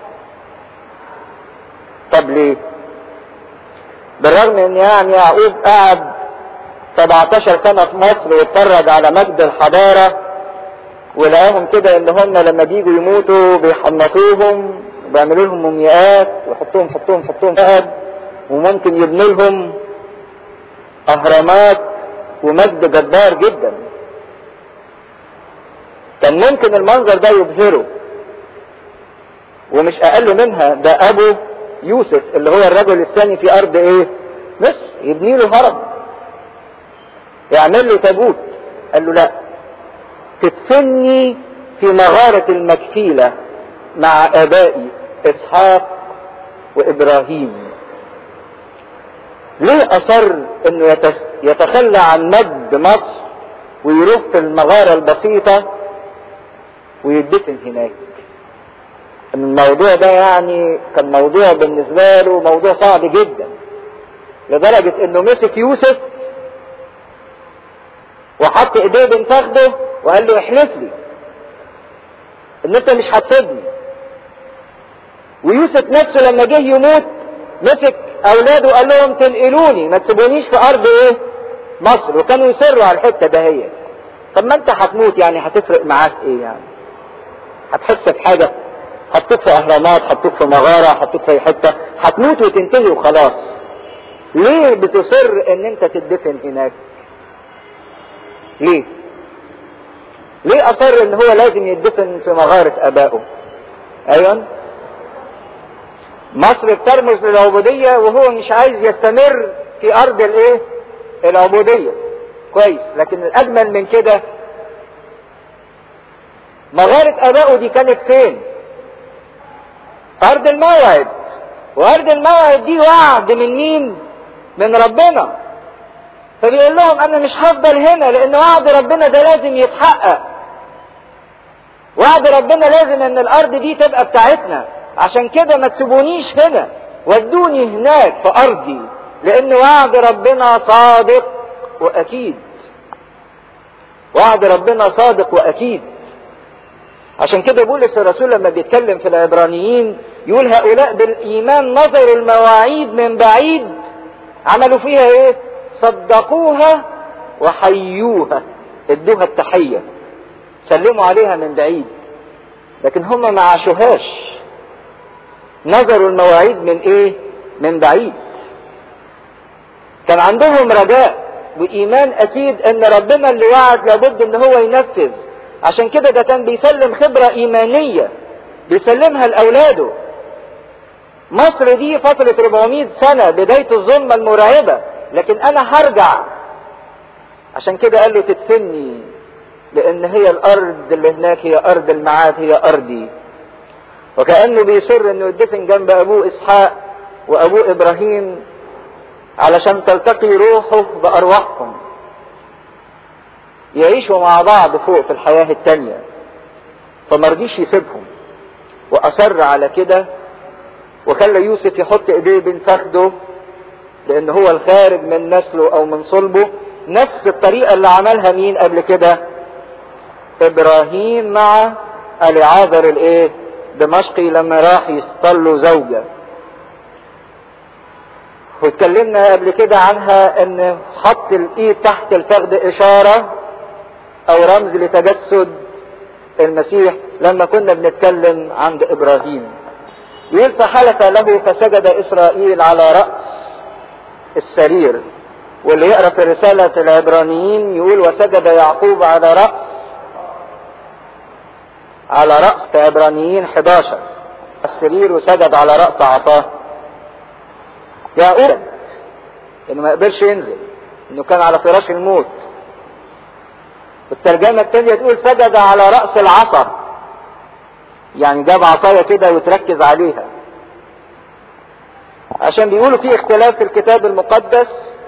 طب ليه بالرغم ان يعني يعقوب قعد 17 سنة في مصر واتفرج على مجد الحضارة ولقاهم كده ان هم لما بيجوا يموتوا بيحنطوهم وبيعملوا لهم مومياءات ويحطوهم حطوهم حطوهم ذهب وممكن يبنوا لهم اهرامات ومجد جبار جدا كان ممكن المنظر ده يبهره ومش اقل منها ده ابو يوسف اللي هو الرجل الثاني في ارض ايه مصر يبني له هرم يعمل له تابوت قال له لا تدفني في مغارة المكفيلة مع ابائي اسحاق وابراهيم ليه اصر انه يتخلى عن مجد مصر ويروح في المغارة البسيطة ويدفن هناك الموضوع ده يعني كان موضوع بالنسبة له موضوع صعب جدا لدرجة انه مسك يوسف وحط ايديه بين فخده وقال له احلف لي ان انت مش هتسيبني ويوسف نفسه لما جه يموت مسك اولاده وقال لهم تنقلوني ما تسيبونيش في ارض ايه مصر وكانوا يصروا على الحته دهيت طب ما انت هتموت يعني هتفرق معاك ايه يعني هتحس بحاجه حطوك في اهرامات حطوك في مغاره حطوك في حته هتموت وتنتهي وخلاص ليه بتصر ان انت تدفن هناك ليه ليه اصر ان هو لازم يدفن في مغارة ابائه ايوه مصر بترمز للعبودية وهو مش عايز يستمر في ارض الايه العبودية كويس لكن الاجمل من كده مغارة ابائه دي كانت فين ارض الموعد وارض الموعد دي وعد من مين من ربنا فبيقول لهم انا مش هفضل هنا لان وعد ربنا ده لازم يتحقق وعد ربنا لازم ان الارض دي تبقى بتاعتنا عشان كده ما تسيبونيش هنا ودوني هناك في ارضي لان وعد ربنا صادق واكيد وعد ربنا صادق واكيد عشان كده بولس الرسول لما بيتكلم في العبرانيين يقول هؤلاء بالايمان نظروا المواعيد من بعيد عملوا فيها ايه صدقوها وحيوها ادوها التحيه سلموا عليها من بعيد لكن هم ما عاشوهاش نظروا المواعيد من ايه من بعيد كان عندهم رجاء وايمان اكيد ان ربنا اللي وعد لابد ان هو ينفذ عشان كده ده كان بيسلم خبرة ايمانية بيسلمها لاولاده مصر دي فترة 400 سنة بداية الظلمة المرعبة لكن انا هرجع عشان كده قال له تدفني لان هي الارض اللي هناك هي ارض المعاد هي ارضي وكانه بيصر انه يدفن جنب ابوه اسحاق وابوه ابراهيم علشان تلتقي روحه بارواحهم يعيشوا مع بعض فوق في الحياه التانيه فمرضيش يسيبهم واصر على كده وخلى يوسف يحط ايديه بين فخده لان هو الخارج من نسله او من صلبه نفس الطريقه اللي عملها مين قبل كده ابراهيم مع اليعازر الايه دمشقي لما راح يصطلوا زوجه واتكلمنا قبل كده عنها ان حط الايد تحت الفخذ اشاره او رمز لتجسد المسيح لما كنا بنتكلم عند ابراهيم يقول فحلف له فسجد اسرائيل على راس السرير واللي يقرا في رساله العبرانيين يقول وسجد يعقوب على راس على راس في عبرانيين 11 السرير وسجد على راس عصاه يعقوب انه ما يقدرش ينزل انه كان على فراش الموت والترجمة التانية تقول سجد على رأس العصا يعني جاب عصاية كده وتركز عليها عشان بيقولوا في اختلاف في الكتاب المقدس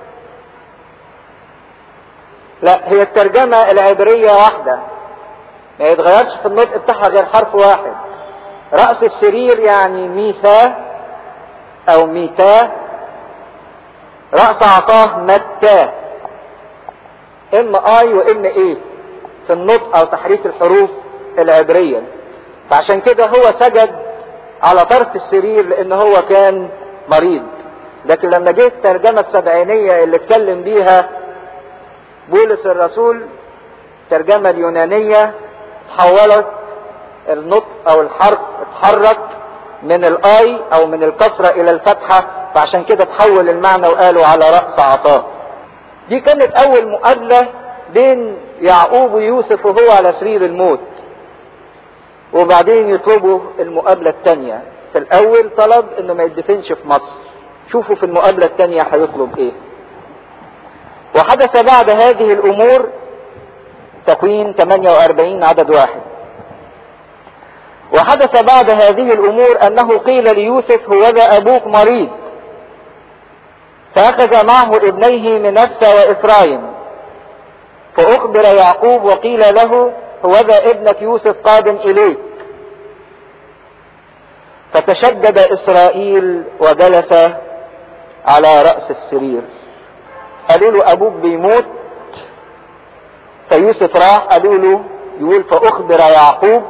لا هي الترجمة العبرية واحدة ما يتغيرش في النطق بتاعها غير حرف واحد رأس السرير يعني ميثا أو ميتا رأس عصاه متاه إما آي وإما إيه في النطق أو تحريك الحروف العبرية فعشان كده هو سجد على طرف السرير لأن هو كان مريض لكن لما جه الترجمة السبعينية اللي اتكلم بيها بولس الرسول الترجمة اليونانية تحولت النطق أو الحرف اتحرك من الآي أو من الكسرة إلى الفتحة فعشان كده تحول المعنى وقالوا على رأس عصاه دي كانت أول مقابلة بين يعقوب ويوسف وهو على سرير الموت وبعدين يطلبوا المقابلة الثانية في الأول طلب إنه ما يدفنش في مصر شوفوا في المقابلة الثانية هيطلب إيه وحدث بعد هذه الأمور تكوين 48 عدد واحد وحدث بعد هذه الأمور أنه قيل ليوسف هوذا أبوك مريض فأخذ معه ابنيه منسى وإفرايم فأخبر يعقوب وقيل له هوذا ابنك يوسف قادم إليك فتشدد إسرائيل وجلس على رأس السرير قالوا له أبوك بيموت فيوسف راح قالوا له يقول فأخبر يعقوب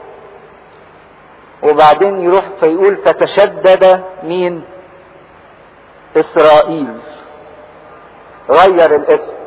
وبعدين يروح فيقول فتشدد مين إسرائيل غير الاسم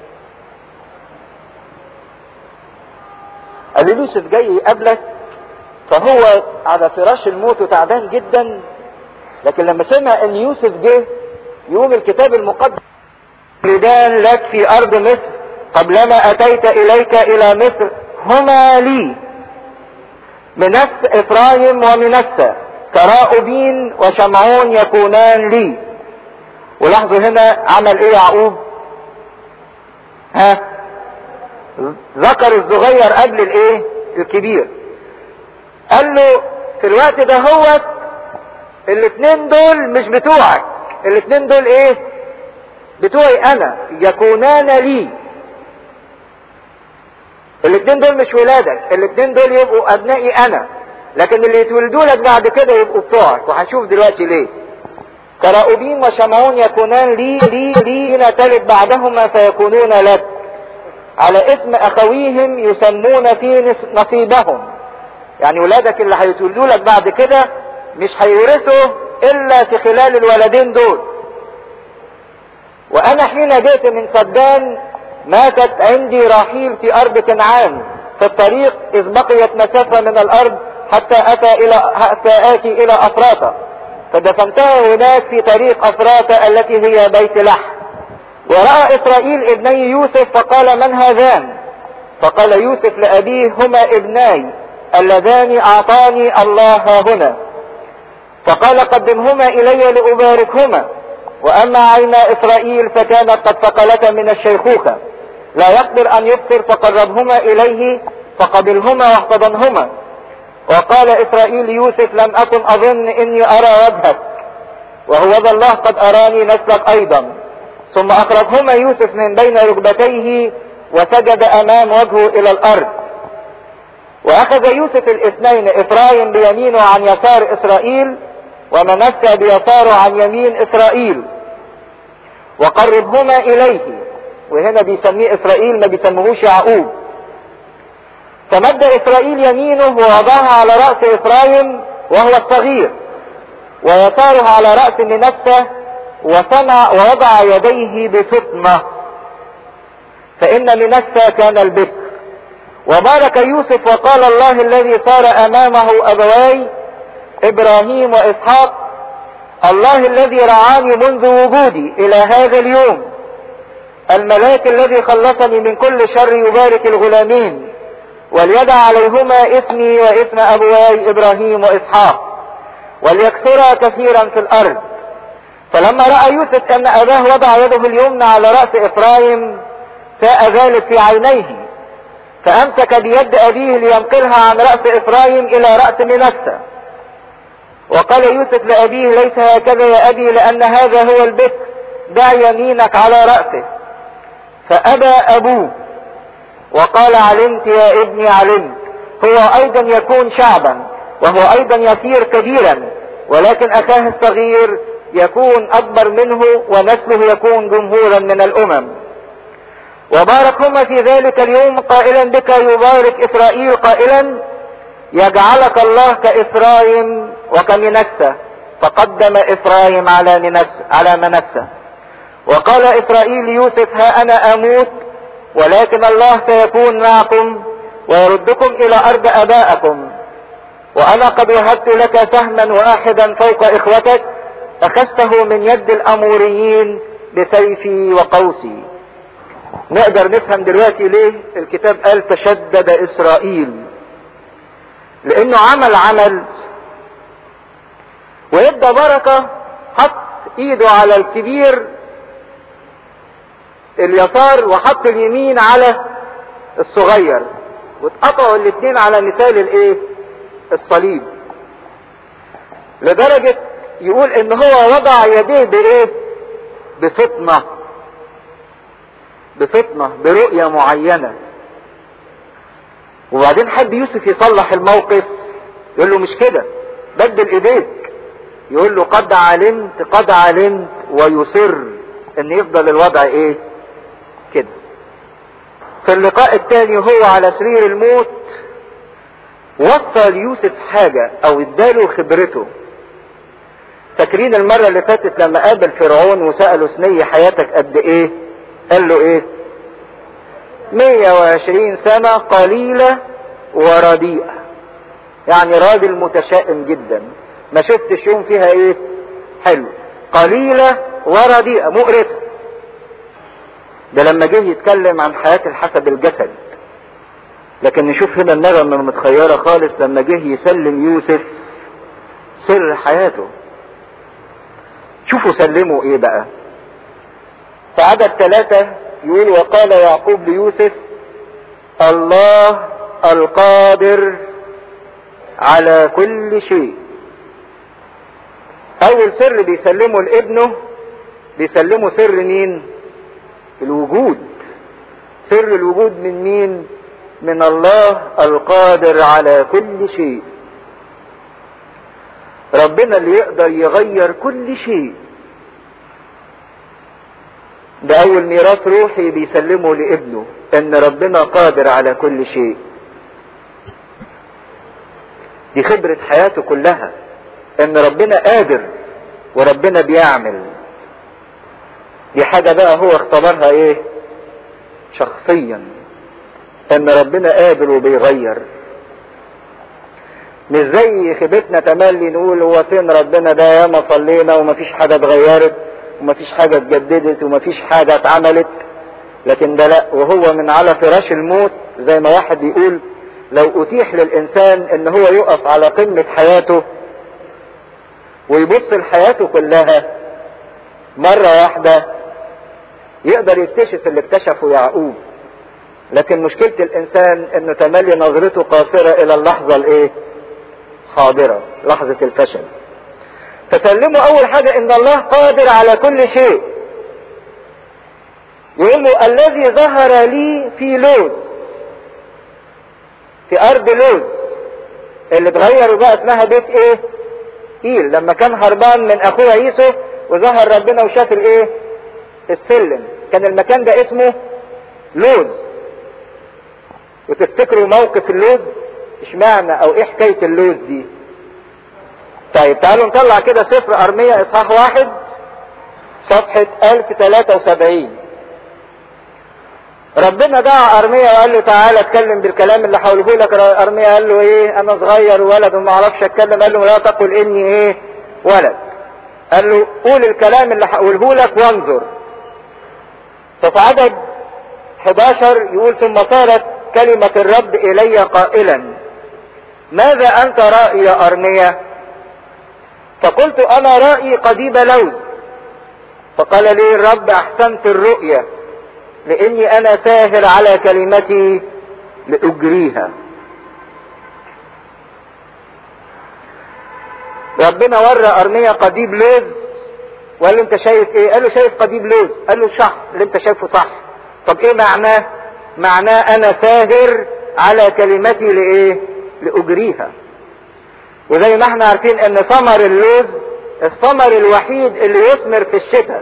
قال له يوسف جاي يقابلك فهو على فراش الموت وتعبان جدا لكن لما سمع ان يوسف جه يقوم الكتاب المقدس ولدان لك في ارض مصر قبلما اتيت اليك الى مصر هما لي منس افرايم ومنسى كراؤبين وشمعون يكونان لي ولاحظوا هنا عمل ايه يعقوب ها ذكر الصغير قبل الايه الكبير قال له في الوقت ده هو الاثنين دول مش بتوعك الاثنين دول ايه بتوعي انا يكونان لي الاثنين دول مش ولادك الاثنين دول يبقوا ابنائي انا لكن اللي يتولدوا لك بعد كده يبقوا بتوعك وهنشوف دلوقتي ليه كراؤوبين وشمعون يكونان لي لي لي هنا تلد بعدهما فيكونون لك على اسم اخويهم يسمون في نصيبهم يعني ولادك اللي هيتولدوا لك بعد كده مش هيورثوا الا في خلال الولدين دول وانا حين جئت من صدان ماتت عندي راحيل في ارض كنعان في الطريق اذ بقيت مسافة من الارض حتى اتى الى حتى اتي الى افراطة فدفنتها هناك في طريق افراطة التي هي بيت لحم ورأى اسرائيل ابني يوسف فقال من هذان فقال يوسف لابيه هما ابناي اللذان اعطاني الله ها هنا فقال قدمهما الي لاباركهما واما عينا اسرائيل فكانت قد ثقلتا من الشيخوخة لا يقدر ان يبصر فقربهما اليه فقبلهما واحتضنهما وقال اسرائيل يوسف لم اكن اظن اني ارى وجهك وهو ذا الله قد اراني نسلك ايضا ثم اخرجهما يوسف من بين ركبتيه وسجد امام وجهه الى الارض واخذ يوسف الاثنين افرايم بيمينه عن يسار اسرائيل ومنسى بيساره عن يمين اسرائيل وقربهما اليه وهنا بيسميه اسرائيل ما بيسموهوش يعقوب فمد اسرائيل يمينه ووضعها على رأس افرايم وهو الصغير ويساره على رأس منسى وصنع ووضع يديه بفطنة فإن منسى كان البكر وبارك يوسف وقال الله الذي صار أمامه أبواي إبراهيم وإسحاق الله الذي رعاني منذ وجودي إلى هذا اليوم الملاك الذي خلصني من كل شر يبارك الغلامين وليدع عليهما اسمي واسم أبواي إبراهيم وإسحاق وليكثرا كثيرا في الأرض فلما رأى يوسف أن أباه وضع يده اليمنى على رأس إفرايم ساء ذلك في عينيه فأمسك بيد أبيه لينقلها عن رأس إفرايم إلى رأس منسى وقال يوسف لأبيه ليس هكذا يا أبي لأن هذا هو البت دع يمينك على رأسه فأبى أبوه وقال علمت يا ابني علمت هو أيضا يكون شعبا وهو أيضا يصير كبيرا ولكن أخاه الصغير يكون أكبر منه ونسله يكون جمهورا من الأمم وباركهما في ذلك اليوم قائلا بك يبارك إسرائيل قائلا يجعلك الله كإفرايم وكمنسى فقدم إفرايم على منسى على منسى وقال إسرائيل يوسف ها أنا أموت ولكن الله سيكون معكم ويردكم إلى أرض أبائكم وأنا قد وهبت لك سهما واحدا فوق إخوتك أخذته من يد الأموريين بسيفي وقوسي نقدر نفهم دلوقتي ليه الكتاب قال تشدد إسرائيل لأنه عمل عمل ويبدأ بركة حط ايده على الكبير اليسار وحط اليمين على الصغير واتقطعوا الاثنين على مثال الايه الصليب لدرجة يقول ان هو وضع يديه بايه بفطنة بفطنة برؤية معينة وبعدين حب يوسف يصلح الموقف يقول له مش كده بدل ايديك يقول له قد علمت قد علمت ويصر ان يفضل الوضع ايه كده في اللقاء الثاني هو على سرير الموت وصى ليوسف حاجة او اداله خبرته فاكرين المرة اللي فاتت لما قابل فرعون وسأله سنية حياتك قد ايه قال له ايه 120 سنة قليلة ورديئة يعني راجل متشائم جدا ما شفتش يوم فيها ايه حلو قليلة ورديئة مقرفة ده لما جه يتكلم عن حياة الحسب الجسد لكن نشوف هنا النغمة متخيرة خالص لما جه يسلم يوسف سر حياته شوفوا سلموا ايه بقى في عدد ثلاثة يقول وقال يعقوب ليوسف الله القادر على كل شيء اول سر بيسلمه لابنه بيسلمه سر مين الوجود سر الوجود من مين من الله القادر على كل شيء ربنا اللي يقدر يغير كل شيء ده اول ميراث روحي بيسلمه لابنه ان ربنا قادر على كل شيء دي خبرة حياته كلها ان ربنا قادر وربنا بيعمل دي حاجة بقى هو اختبرها ايه شخصيا ان ربنا قادر وبيغير مش زي خيبتنا تملي نقول هو فين ربنا ده ياما صلينا ومفيش حاجة اتغيرت ومفيش حاجة اتجددت ومفيش حاجة اتعملت لكن ده لا وهو من على فراش الموت زي ما واحد يقول لو اتيح للانسان ان هو يقف على قمة حياته ويبص لحياته كلها مرة واحدة يقدر يكتشف اللي اكتشفه يعقوب لكن مشكلة الانسان انه تملي نظرته قاصرة الى اللحظة الايه حاضرة لحظة الفشل فسلموا اول حاجة ان الله قادر على كل شيء يقول له الذي ظهر لي في لوز في ارض لوز اللي اتغيروا بقى اسمها بيت ايه ايل لما كان هربان من اخوه عيسو وظهر ربنا وشاف الايه السلم كان المكان ده اسمه لوز وتفتكروا موقف اللوز اشمعنى او ايه حكاية اللوز دي طيب تعالوا نطلع كده سفر ارمية اصحاح واحد صفحة 1073 ربنا دعا ارميا وقال له تعالى اتكلم بالكلام اللي هقوله لك ارميا قال له ايه انا صغير وولد وما اعرفش اتكلم قال له لا تقل اني ايه ولد قال له قول الكلام اللي هقوله لك وانظر ففي عدد 11 يقول ثم صارت كلمة الرب الي قائلا ماذا انت رأي يا ارميا فقلت انا رأي قديب لوز فقال لي الرب احسنت الرؤية لاني انا ساهر على كلمتي لاجريها ربنا ورى ارميا قضيب لوز وقال له انت شايف ايه قال له شايف قضيب لوز قال له صح اللي انت شايفه صح طب ايه معناه معناه انا ساهر على كلمتي لايه لاجريها وزي ما احنا عارفين ان ثمر اللوز الثمر الوحيد اللي يثمر في الشتاء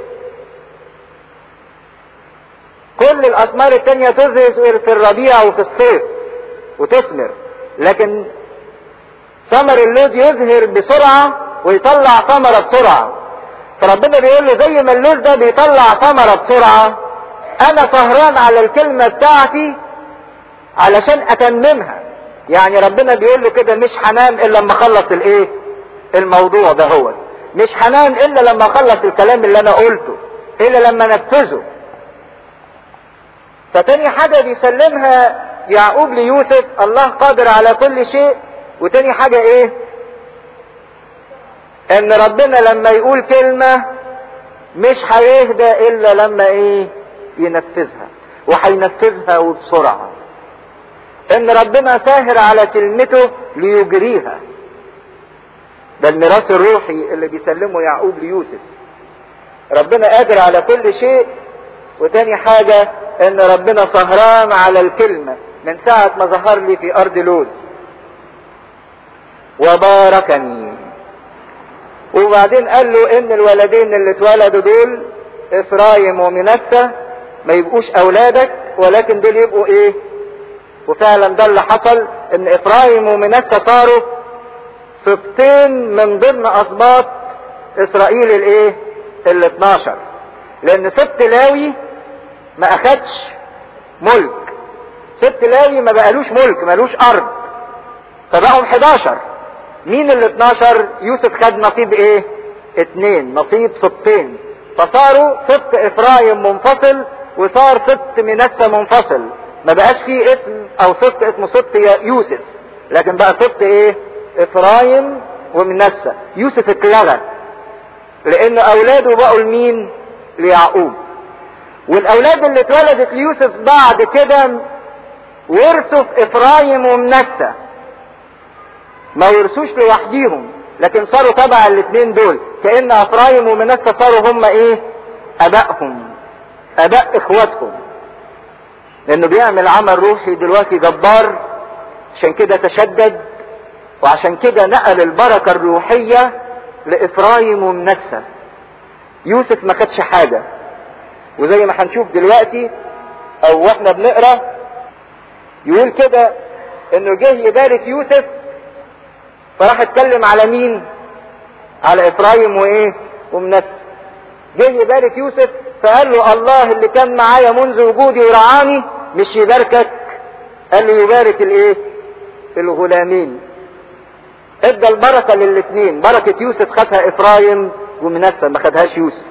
كل الاسمار التانية تظهر في الربيع وفي الصيف وتثمر لكن ثمر اللوز يظهر بسرعة ويطلع ثمرة بسرعة فربنا بيقول له زي ما اللوز ده بيطلع ثمرة بسرعة انا سهران على الكلمة بتاعتي علشان اتممها يعني ربنا بيقول له كده مش حنان الا لما اخلص الايه الموضوع ده هو مش حنان الا لما اخلص الكلام اللي انا قلته الا لما انفذه فتاني حاجة بيسلمها يعقوب ليوسف الله قادر على كل شيء وتاني حاجة ايه ان ربنا لما يقول كلمة مش هيهدى الا لما ايه ينفذها وهينفذها وبسرعة ان ربنا ساهر على كلمته ليجريها ده الميراث الروحي اللي بيسلمه يعقوب ليوسف ربنا قادر على كل شيء وتاني حاجة ان ربنا سهران على الكلمة من ساعة ما ظهر لي في ارض لوز وباركني وبعدين قال له ان الولدين اللي اتولدوا دول افرايم ومنسى ما يبقوش اولادك ولكن دول يبقوا ايه وفعلا ده اللي حصل ان افرايم ومنسى صاروا سبتين من ضمن اسباط اسرائيل الايه ال 12 لان سبت لاوي ما اخدش ملك سبت لاوي ما بقالوش ملك مالوش ارض فبقوا 11 مين ال 12 يوسف خد نصيب ايه اتنين نصيب سبتين فصاروا سبت افرايم منفصل وصار سبت منسى منفصل ما بقاش فيه اسم او سبت اسمه سبت يوسف لكن بقى سبت ايه افرايم ومنسى يوسف اتلغى لان اولاده بقوا لمين ليعقوب والاولاد اللي اتولدت ليوسف بعد كده ورثوا في افرايم ومنسى ما ورثوش لوحديهم لكن صاروا تبع الاثنين دول كان افرايم ومنسى صاروا هم ايه ابائهم اباء اخواتهم لانه بيعمل عمل روحي دلوقتي جبار عشان كده تشدد وعشان كده نقل البركة الروحية لإفرايم ومنسى يوسف ما خدش حاجة وزي ما هنشوف دلوقتي او واحنا بنقرا يقول كده انه جه يبارك يوسف فراح اتكلم على مين على افرايم وايه ومنسى جه يبارك يوسف فقال له الله اللي كان معايا منذ وجودي ورعاني مش يباركك قال له يبارك الايه الغلامين ادى البركه للاثنين بركه يوسف خدها افرايم ومنسى ما خدهاش يوسف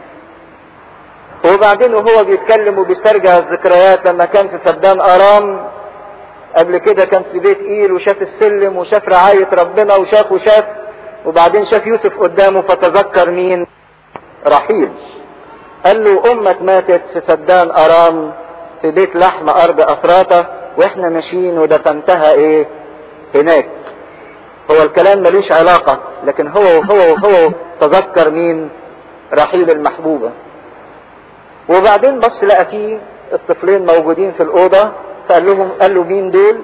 وبعدين وهو بيتكلم وبيسترجع الذكريات لما كان في سدان ارام قبل كده كان في بيت ايل وشاف السلم وشاف رعاية ربنا وشاف وشاف وبعدين شاف يوسف قدامه فتذكر مين رحيل قال له امك ماتت في سدان ارام في بيت لحم ارض افراطة واحنا ماشيين ودفنتها ايه هناك هو الكلام ملوش علاقة لكن هو هو هو تذكر مين رحيل المحبوبة وبعدين بص لقى فيه الطفلين موجودين في الأوضة فقال لهم قال له مين دول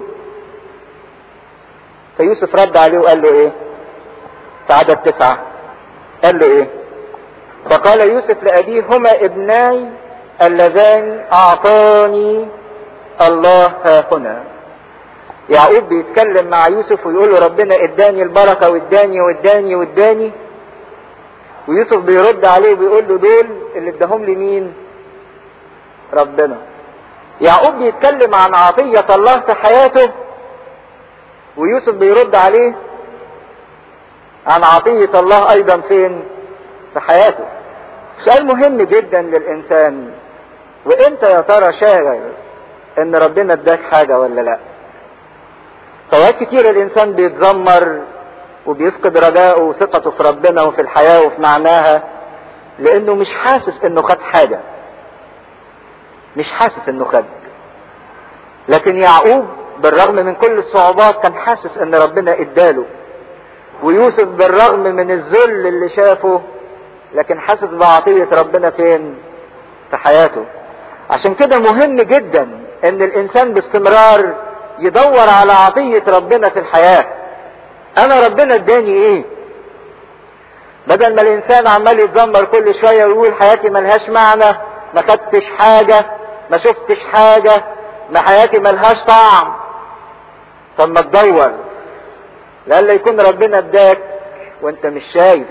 فيوسف رد عليه وقال له ايه في عدد تسعة قال له ايه فقال يوسف لأبيه هما ابناي اللذان أعطاني الله ها هنا يعقوب بيتكلم مع يوسف ويقول له ربنا اداني البركة واداني واداني واداني ويوسف بيرد عليه وبيقول له دول اللي اداهم لي مين ربنا يعقوب بيتكلم عن عطية الله في حياته ويوسف بيرد عليه عن عطية الله ايضا فين في حياته سؤال مهم جدا للانسان وانت يا ترى شاعر ان ربنا اداك حاجة ولا لا فوقت كتير الانسان بيتذمر وبيفقد رجاءه وثقته في ربنا وفي الحياة وفي معناها لانه مش حاسس انه خد حاجة مش حاسس انه خد لكن يعقوب بالرغم من كل الصعوبات كان حاسس ان ربنا اداله ويوسف بالرغم من الذل اللي شافه لكن حاسس بعطية ربنا فين في حياته عشان كده مهم جدا ان الانسان باستمرار يدور على عطية ربنا في الحياة انا ربنا اداني ايه بدل ما الانسان عمال يتذمر كل شوية ويقول حياتي ملهاش معنى ما خدتش حاجة ما شفتش حاجة ما حياتي ملهاش طعم طب ما تدور لألا يكون ربنا اداك وانت مش شايف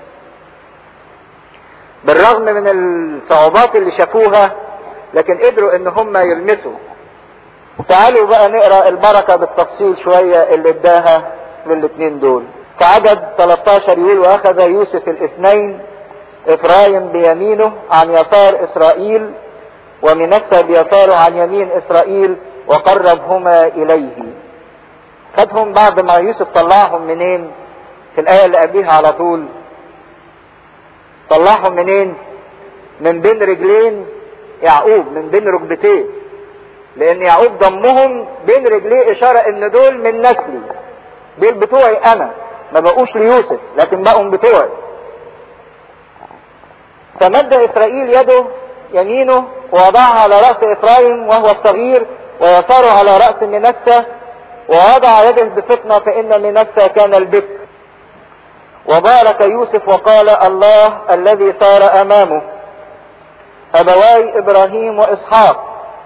بالرغم من الصعوبات اللي شافوها لكن قدروا ان هم يلمسوا تعالوا بقى نقرا البركه بالتفصيل شويه اللي اداها للاثنين دول في عدد 13 يقول واخذ يوسف الاثنين افرايم بيمينه عن يسار اسرائيل ومنسى بيساره عن يمين اسرائيل وقربهما اليه خدهم بعد ما يوسف طلعهم منين في الايه اللي قبليها على طول طلعهم منين من بين رجلين يعقوب من بين ركبتيه لان يعقوب ضمهم بين رجليه اشاره ان دول من نسلي دول بتوعي انا ما بقوش ليوسف لكن بقوا بتوعي فمد اسرائيل يده يمينه ووضعها على راس افرايم وهو الصغير ويساره على راس منسى ووضع يده بفطنه فان منسى كان البكر وبارك يوسف وقال الله الذي صار امامه ابواي ابراهيم واسحاق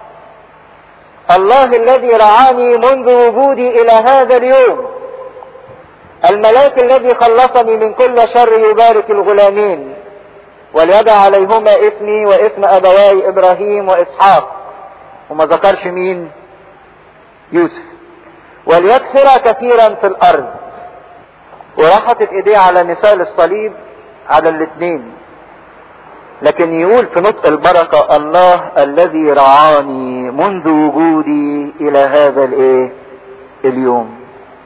الله الذي رعاني منذ وجودي الى هذا اليوم الملاك الذي خلصني من كل شر يبارك الغلامين وليدع عليهما اسمي واسم ابواي ابراهيم واسحاق وما ذكرش مين يوسف وليكثر كثيرا في الارض وراحت ايديه على مثال الصليب على الاثنين لكن يقول في نطق البركة الله الذي رعاني منذ وجودي الى هذا الايه اليوم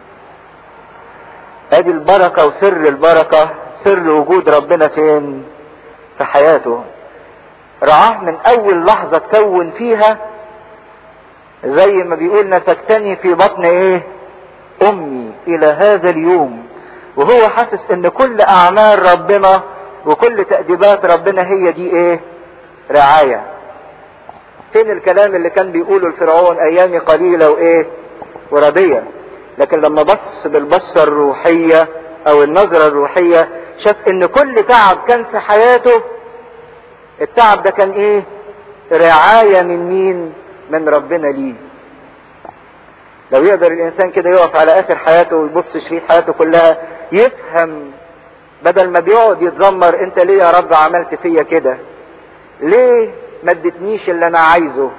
ادي البركة وسر البركة سر وجود ربنا فين في حياته رعاه من اول لحظة تكون فيها زي ما بيقول نسكتني في بطن ايه امي الى هذا اليوم وهو حاسس ان كل اعمال ربنا وكل تأديبات ربنا هي دي ايه رعاية فين الكلام اللي كان بيقوله الفرعون ايامي قليلة وايه وربية لكن لما بص بالبصة الروحية او النظرة الروحية شاف ان كل تعب كان في حياته التعب ده كان ايه رعاية من مين من ربنا ليه لو يقدر الانسان كده يقف على اخر حياته ويبص شريط حياته كلها يفهم بدل ما بيقعد يتذمر انت ليه يا رب عملت فيا كده ليه ما ادتنيش اللي انا عايزه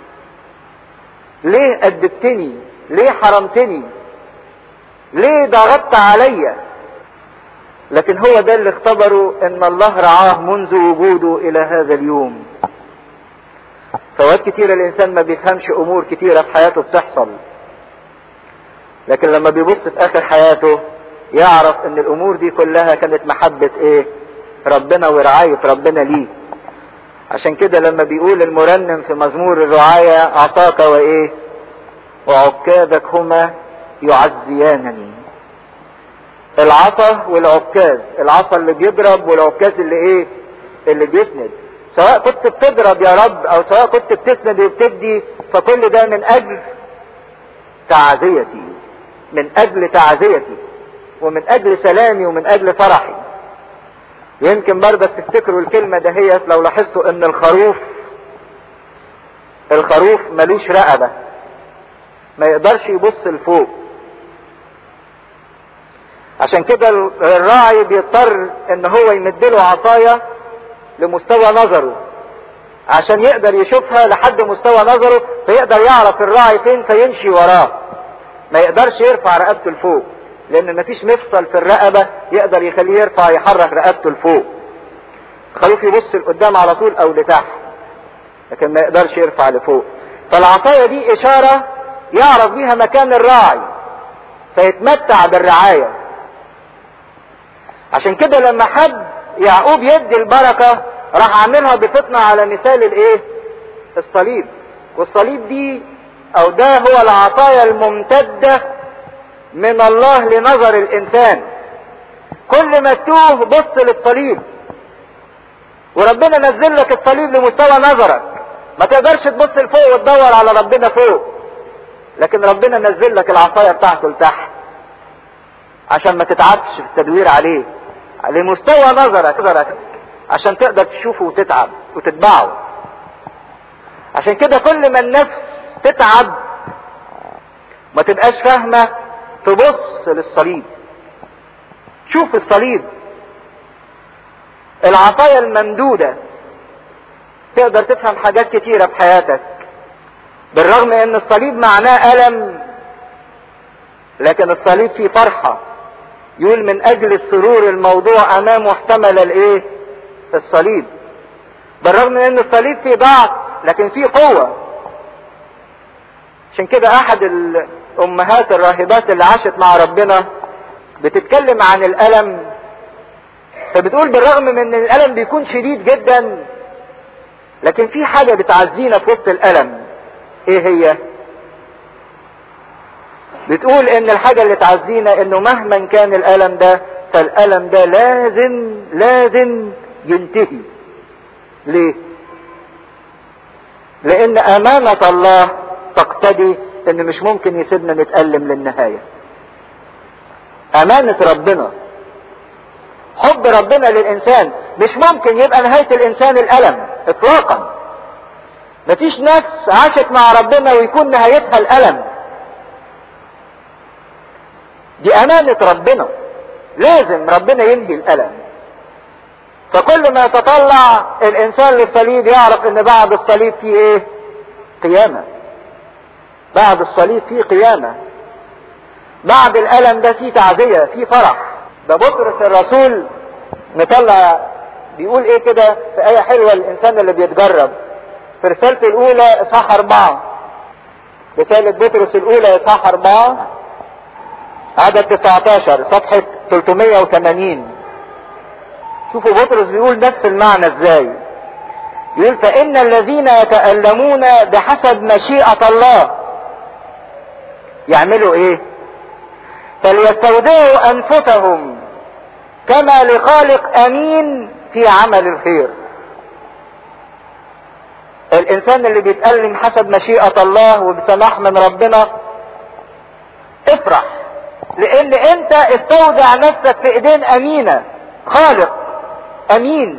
ليه أدبتني ليه حرمتني ليه ضغطت عليا لكن هو ده اللي اختبره ان الله رعاه منذ وجوده الى هذا اليوم فوقت كتير الانسان ما بيفهمش امور كتيرة في حياته بتحصل لكن لما بيبص في اخر حياته يعرف ان الامور دي كلها كانت محبة ايه ربنا ورعاية ربنا ليه عشان كده لما بيقول المرنم في مزمور الرعاية اعطاك وايه وعكازك هما يعزيانني العصا والعكاز العصا اللي بيضرب والعكاز اللي ايه اللي بيسند سواء كنت بتضرب يا رب او سواء كنت بتسند وبتدي فكل ده من اجل تعزيتي من اجل تعزيتي ومن اجل سلامي ومن اجل فرحي يمكن برضك تفتكروا الكلمة دهيت لو لاحظتوا ان الخروف الخروف ملوش رقبة ما يقدرش يبص لفوق عشان كده الراعي بيضطر ان هو يمدله عصاية لمستوى نظره عشان يقدر يشوفها لحد مستوى نظره فيقدر يعرف الراعي فين فيمشي وراه ما يقدرش يرفع رقبته لفوق لان مفيش مفصل في الرقبة يقدر يخليه يرفع يحرك رقبته لفوق الخروف يبص لقدام على طول او لتحت لكن ما يقدرش يرفع لفوق فالعصاية دي اشارة يعرف بيها مكان الراعي فيتمتع بالرعاية عشان كده لما حد يعقوب يدي البركة راح عاملها بفطنة على مثال الايه الصليب والصليب دي او ده هو العطايا الممتدة من الله لنظر الانسان كل ما تتوه بص للصليب وربنا نزل لك الصليب لمستوى نظرك ما تقدرش تبص لفوق وتدور على ربنا فوق لكن ربنا نزل لك العصاية بتاعته لتحت عشان ما تتعبش في التدوير عليه لمستوى نظرك نظرك عشان تقدر تشوفه وتتعب وتتبعه عشان كده كل ما النفس تتعب ما تبقاش فاهمة تبص للصليب شوف الصليب العصاية الممدودة تقدر تفهم حاجات كتيرة في حياتك بالرغم ان الصليب معناه ألم لكن الصليب فيه فرحة يقول من اجل السرور الموضوع امامه احتمل الايه الصليب بالرغم من ان الصليب فيه ضعف لكن فيه قوة عشان كده احد الامهات الراهبات اللي عاشت مع ربنا بتتكلم عن الالم فبتقول بالرغم من ان الالم بيكون شديد جدا لكن في حاجة بتعزينا في وسط الالم ايه هي بتقول ان الحاجة اللي تعزينا انه مهما كان الالم ده فالالم ده لازم لازم ينتهي ليه لان امانة الله تقتضي ان مش ممكن يسيبنا نتألم للنهاية امانة ربنا حب ربنا للانسان مش ممكن يبقى نهاية الانسان الالم اطلاقا مفيش نفس عاشت مع ربنا ويكون نهايتها الالم دي امانة ربنا لازم ربنا ينهي الالم فكل ما يتطلع الانسان للصليب يعرف ان بعد الصليب فيه ايه قيامة بعد الصليب فيه قيامة بعد الالم ده فيه تعزية فيه فرح ده بطرس الرسول مطلع بيقول ايه كده في ايه حلوة الانسان اللي بيتجرب في رسالته الاولى اصحاح اربعة رسالة بطرس الاولى اصحاح اربعة عدد 19 صفحة 380 شوفوا بطرس بيقول نفس المعنى ازاي يقول فإن الذين يتألمون بحسب مشيئة الله يعملوا ايه فليستودعوا انفسهم كما لخالق امين في عمل الخير الانسان اللي بيتألم حسب مشيئة الله وبسماح من ربنا افرح لان انت استودع نفسك في ايدين امينة خالق امين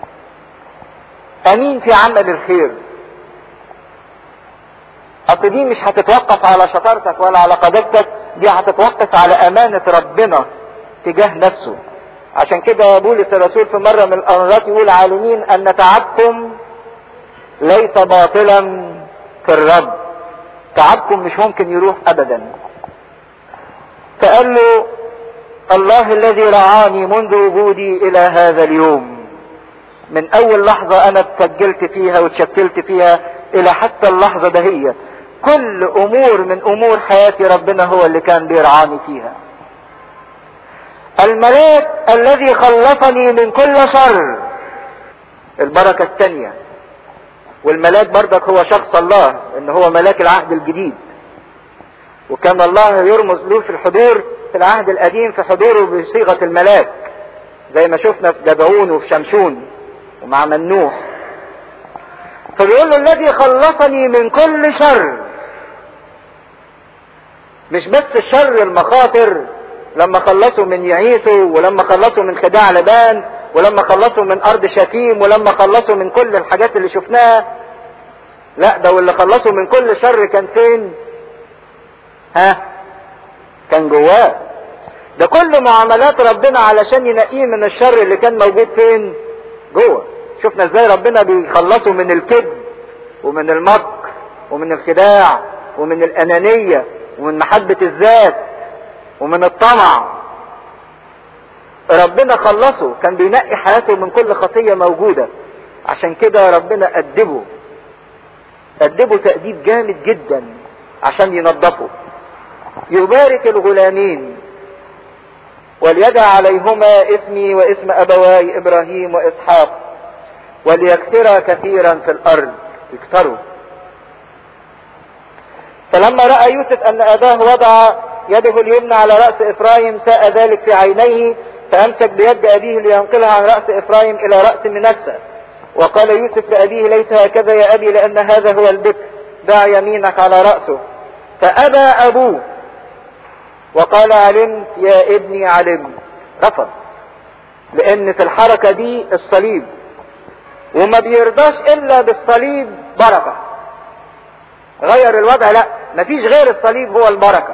امين في عمل الخير اصل دي مش هتتوقف على شطارتك ولا على قدرتك دي هتتوقف على امانة ربنا تجاه نفسه عشان كده بولس الرسول في مرة من الامرات يقول عالمين ان تعبكم ليس باطلا في الرب تعبكم مش ممكن يروح ابدا فقال له الله الذي رعاني منذ وجودي الى هذا اليوم من اول لحظة انا اتسجلت فيها واتشكلت فيها الى حتى اللحظة دهية كل امور من امور حياتي ربنا هو اللي كان بيرعاني فيها الملاك الذي خلصني من كل شر البركة الثانية والملاك برضك هو شخص الله ان هو ملاك العهد الجديد وكان الله يرمز له في الحضور في العهد القديم في حضوره بصيغة الملاك زي ما شفنا في جدعون وفي شمشون ومع منوح فبيقول له الذي خلصني من كل شر مش بس الشر المخاطر لما خلصوا من يعيسو ولما خلصوا من خداع لبان ولما خلصوا من ارض شتيم ولما خلصوا من كل الحاجات اللي شفناها لا ده واللي خلصوا من كل شر كان فين ها كان جواه ده كل معاملات ربنا علشان ينقيه من الشر اللي كان موجود فين جوه شفنا ازاي ربنا بيخلصه من الكذب ومن المكر ومن الخداع ومن الانانيه ومن محبه الذات ومن الطمع ربنا خلصه كان بينقي حياته من كل خطيه موجوده عشان كده ربنا أدبه أدبه تأديب جامد جدا عشان ينظفه يبارك الغلامين وليدع عليهما اسمي واسم أبواي إبراهيم وإسحاق وليكثر كثيرا في الأرض يكثروا فلما رأى يوسف أن أباه وضع يده اليمنى على رأس إفرايم ساء ذلك في عينيه فأمسك بيد أبيه لينقلها عن رأس إفرايم إلى رأس منسى وقال يوسف لأبيه ليس هكذا يا أبي لأن هذا هو البكر دع يمينك على رأسه فأبى أبوه وقال علمت يا ابني علمت رفض لأن في الحركة دي الصليب وما بيرضاش إلا بالصليب بركة غير الوضع لا مفيش غير الصليب هو البركة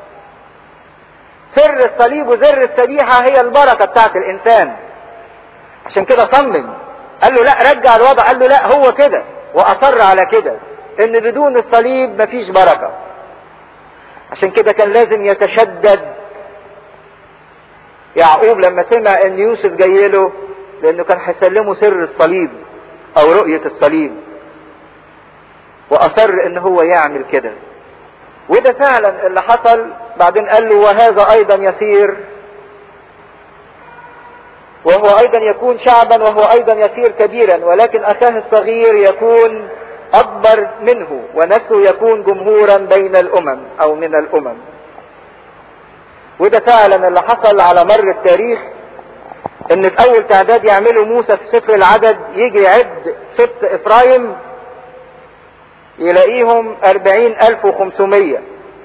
سر الصليب وزر الذبيحة هي البركة بتاعت الإنسان عشان كده صمم قال له لا رجع الوضع قال له لا هو كده وأصر على كده إن بدون الصليب مفيش بركة عشان كده كان لازم يتشدد يعقوب لما سمع ان يوسف جاي له لانه كان هيسلمه سر الصليب او رؤية الصليب واصر ان هو يعمل كده وده فعلا اللي حصل بعدين قال له وهذا ايضا يسير وهو ايضا يكون شعبا وهو ايضا يسير كبيرا ولكن اخاه الصغير يكون اكبر منه ونسله يكون جمهورا بين الامم او من الامم وده فعلا اللي حصل على مر التاريخ ان في اول تعداد يعمله موسى في سفر العدد يجي يعد سبط افرايم يلاقيهم اربعين الف وخمسمية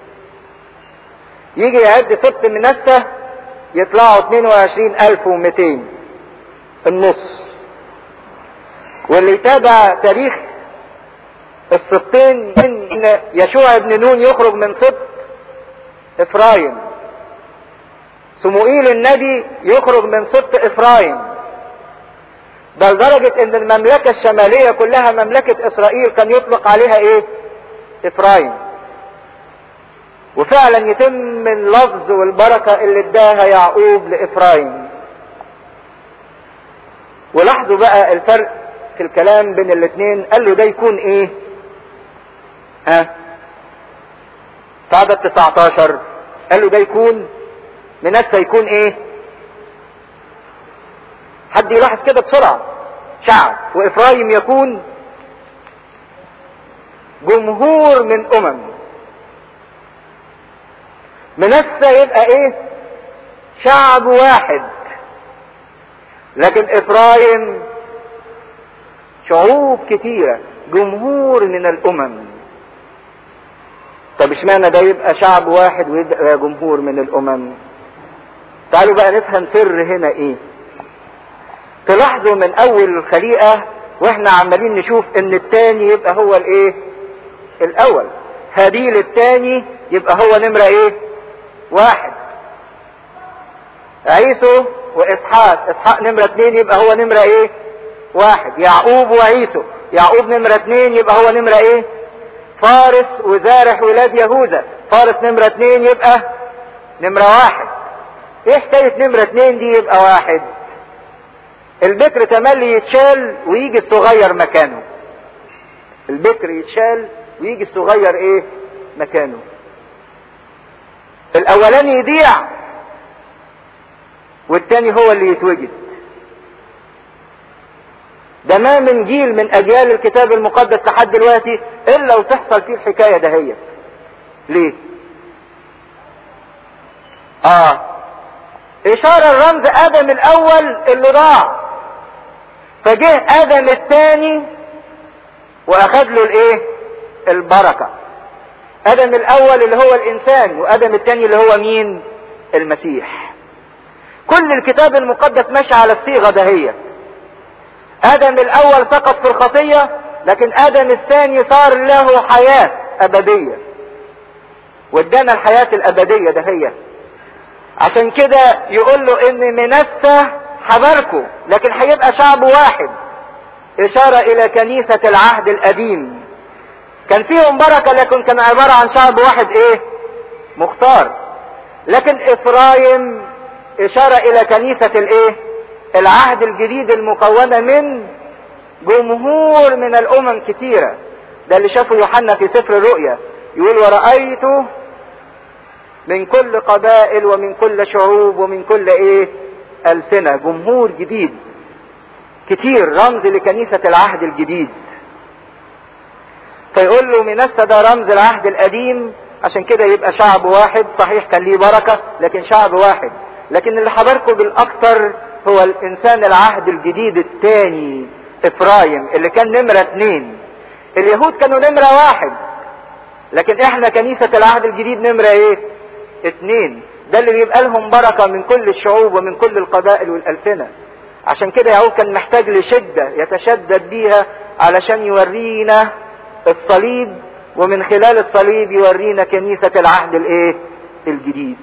يجي يعد سبط منسة يطلعوا اتنين وعشرين الف ومتين النص واللي يتابع تاريخ السبطين ان يشوع ابن نون يخرج من سبط افرايم سموئيل النبي يخرج من سبط افرايم بل درجة ان المملكة الشمالية كلها مملكة اسرائيل كان يطلق عليها ايه افرايم وفعلا يتم اللفظ والبركة اللي اداها يعقوب لافرايم ولاحظوا بقى الفرق في الكلام بين الاثنين قال له ده يكون ايه ها في عدد 19 قال له ده يكون منسى يكون ايه حد يلاحظ كده بسرعة شعب وافرايم يكون جمهور من امم منسى يبقى ايه شعب واحد لكن افرايم شعوب كتيرة جمهور من الامم طب اشمعنى ده يبقى شعب واحد ويبقى جمهور من الامم تعالوا بقى نفهم سر هنا ايه تلاحظوا من اول الخليقة واحنا عمالين نشوف ان التاني يبقى هو الايه الاول هابيل التاني يبقى هو نمرة ايه واحد عيسو واسحاق اسحاق نمرة اتنين يبقى هو نمرة ايه واحد يعقوب وعيسو يعقوب نمرة اتنين يبقى هو نمرة ايه فارس وزارح ولاد يهوذا فارس نمرة اتنين يبقى نمرة واحد ايه حكاية نمرة اتنين دي يبقى واحد البكر تملي يتشال ويجي الصغير مكانه البكر يتشال ويجي الصغير ايه مكانه الاولاني يضيع والتاني هو اللي يتوجد ده ما من جيل من اجيال الكتاب المقدس لحد دلوقتي الا وتحصل فيه الحكايه دهيت ليه اه اشاره الرمز ادم الاول اللي ضاع فجه ادم الثاني واخد له الايه البركه ادم الاول اللي هو الانسان وادم الثاني اللي هو مين المسيح كل الكتاب المقدس ماشي على الصيغه دهيت ادم الاول سقط في الخطيه لكن ادم الثاني صار له حياه ابديه وادانا الحياه الابديه دهيت عشان كده يقول له ان منسى حبركم لكن هيبقى شعب واحد اشاره الى كنيسه العهد القديم كان فيهم بركه لكن كان عباره عن شعب واحد ايه مختار لكن افرايم اشاره الى كنيسه الايه العهد الجديد المكونه من جمهور من الامم كثيره ده اللي شافه يوحنا في سفر الرؤيا يقول ورأيت من كل قبائل ومن كل شعوب ومن كل ايه ألسنة جمهور جديد كتير رمز لكنيسة العهد الجديد فيقول له منسى ده رمز العهد القديم عشان كده يبقى شعب واحد صحيح كان ليه بركة لكن شعب واحد لكن اللي حضركم بالاكثر هو الانسان العهد الجديد الثاني افرايم اللي كان نمرة اتنين اليهود كانوا نمرة واحد لكن احنا كنيسة العهد الجديد نمرة ايه اتنين ده اللي بيبقى لهم بركة من كل الشعوب ومن كل القبائل والألسنة عشان كده يعقوب كان محتاج لشدة يتشدد بيها علشان يورينا الصليب ومن خلال الصليب يورينا كنيسة العهد الايه الجديد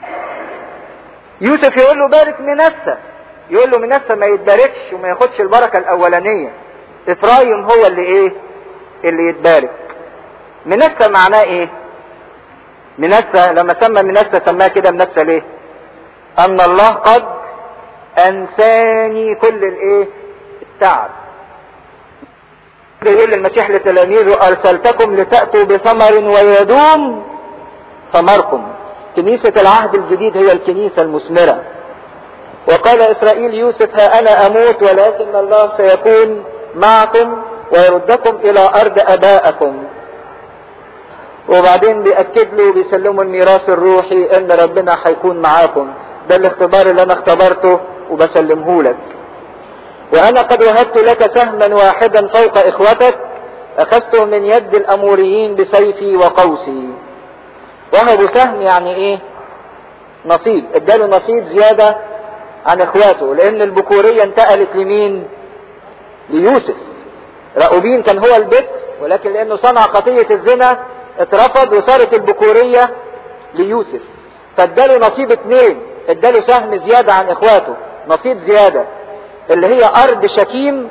يوسف يقول له بارك منسى يقول له منسى ما يتباركش وما ياخدش البركة الاولانية افرايم هو اللي ايه اللي يتبارك منسى معناه ايه منسى لما سمى منسى سماه كده منسى ليه ان الله قد انساني كل الايه التعب يقول المسيح لتلاميذه ارسلتكم لتأتوا بثمر ويدوم ثمركم كنيسة العهد الجديد هي الكنيسة المثمرة وقال اسرائيل يوسف ها انا اموت ولكن الله سيكون معكم ويردكم الى ارض ابائكم وبعدين بيأكد له وبيسلموا الميراث الروحي ان ربنا هيكون معاكم ده الاختبار اللي انا اختبرته وبسلمه لك وانا قد وهبت لك سهما واحدا فوق اخوتك اخذته من يد الاموريين بسيفي وقوسي وهبوا سهم يعني ايه نصيب اداله نصيب زيادة عن اخواته لان البكورية انتقلت لمين ليوسف راؤوبين كان هو البت ولكن لانه صنع خطية الزنا اترفض وصارت البكورية ليوسف فاداله نصيب اتنين اداله سهم زيادة عن اخواته نصيب زيادة اللي هي ارض شكيم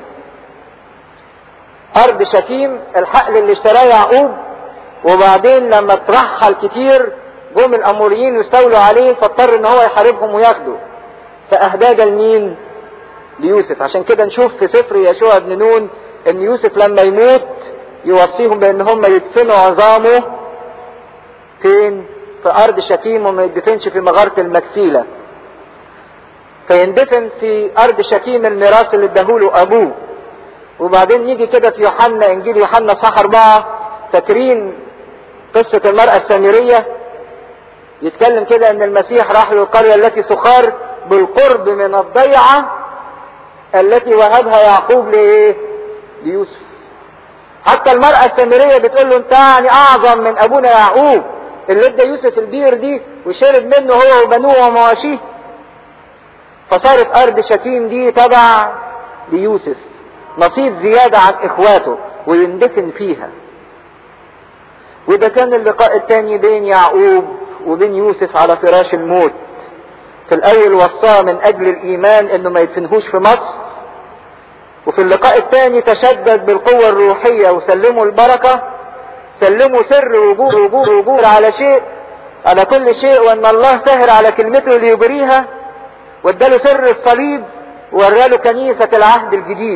ارض شكيم الحقل اللي اشتراه يعقوب وبعدين لما ترحل كتير جم الاموريين يستولوا عليه فاضطر ان هو يحاربهم وياخده فاهداج لمين ليوسف عشان كده نشوف في سفر يشوع بن نون ان يوسف لما يموت يوصيهم بان هم يدفنوا عظامه فين في ارض شكيم وما يدفنش في مغارة المكسيلة فيندفن في ارض شكيم الميراث اللي اداهوله ابوه وبعدين يجي كده في يوحنا انجيل يوحنا صح اربعة فاكرين قصة المرأة السامرية يتكلم كده ان المسيح راح للقرية التي سخار بالقرب من الضيعة التي وهبها يعقوب لايه ليوسف حتى المرأة السامرية بتقول له انت يعني اعظم من ابونا يعقوب اللي ادى يوسف البير دي وشرب منه هو وبنوه ومواشيه فصارت ارض شكيم دي تبع ليوسف نصيب زيادة عن اخواته ويندفن فيها وده كان اللقاء الثاني بين يعقوب وبين يوسف على فراش الموت في الاول وصاه من اجل الايمان انه ما يدفنهوش في مصر وفي اللقاء الثاني تشدد بالقوة الروحية وسلموا البركة سلموا سر وجود وجود وجود على شيء على كل شيء وان الله سهر على كلمته ليجريها واداله سر الصليب ووراله كنيسة العهد الجديد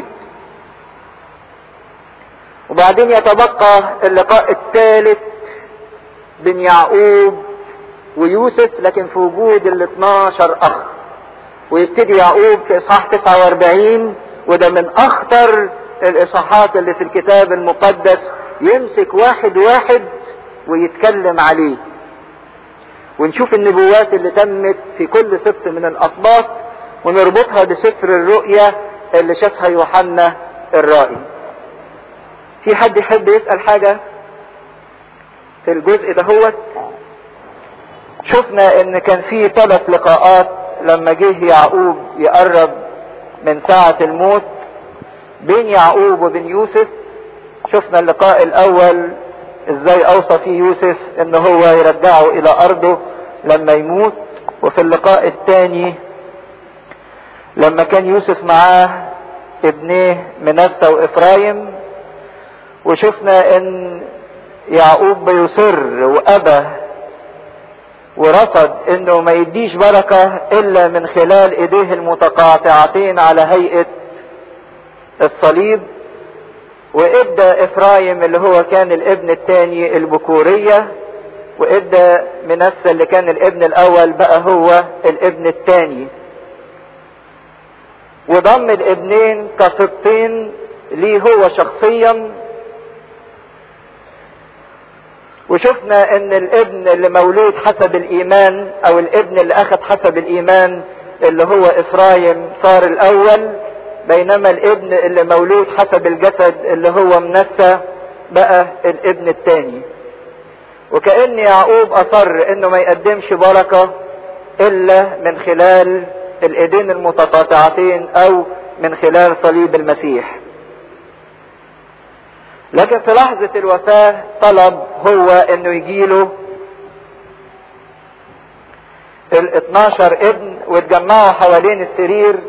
وبعدين يتبقى اللقاء الثالث بين يعقوب ويوسف لكن في وجود ال 12 اخ ويبتدي يعقوب في اصحاح 49 وده من اخطر الاصحاحات اللي في الكتاب المقدس يمسك واحد واحد ويتكلم عليه ونشوف النبوات اللي تمت في كل سبت من الاسباط ونربطها بسفر الرؤيا اللي شافها يوحنا الرائي في حد يحب يسأل حاجة في الجزء دهوت شفنا ان كان في ثلاث لقاءات لما جه يعقوب يقرب من ساعة الموت بين يعقوب وبين يوسف شفنا اللقاء الاول ازاي اوصى فيه يوسف ان هو يرجعه الى ارضه لما يموت وفي اللقاء الثاني لما كان يوسف معاه ابنيه منسى وافرايم وشفنا ان يعقوب بيصر وابى ورفض انه ما يديش بركة الا من خلال ايديه المتقاطعتين على هيئة الصليب وادى افرايم اللي هو كان الابن الثاني البكورية وادى منسى اللي كان الابن الاول بقى هو الابن الثاني وضم الابنين كسبطين ليه هو شخصيا وشفنا ان الابن اللي مولود حسب الايمان او الابن اللي اخذ حسب الايمان اللي هو افرايم صار الاول بينما الابن اللي مولود حسب الجسد اللي هو منسى بقى الابن الثاني وكأن يعقوب اصر انه ما يقدمش بركة الا من خلال الايدين المتقاطعتين او من خلال صليب المسيح لكن في لحظة الوفاة طلب هو انه يجيله ال 12 ابن واتجمعوا حوالين السرير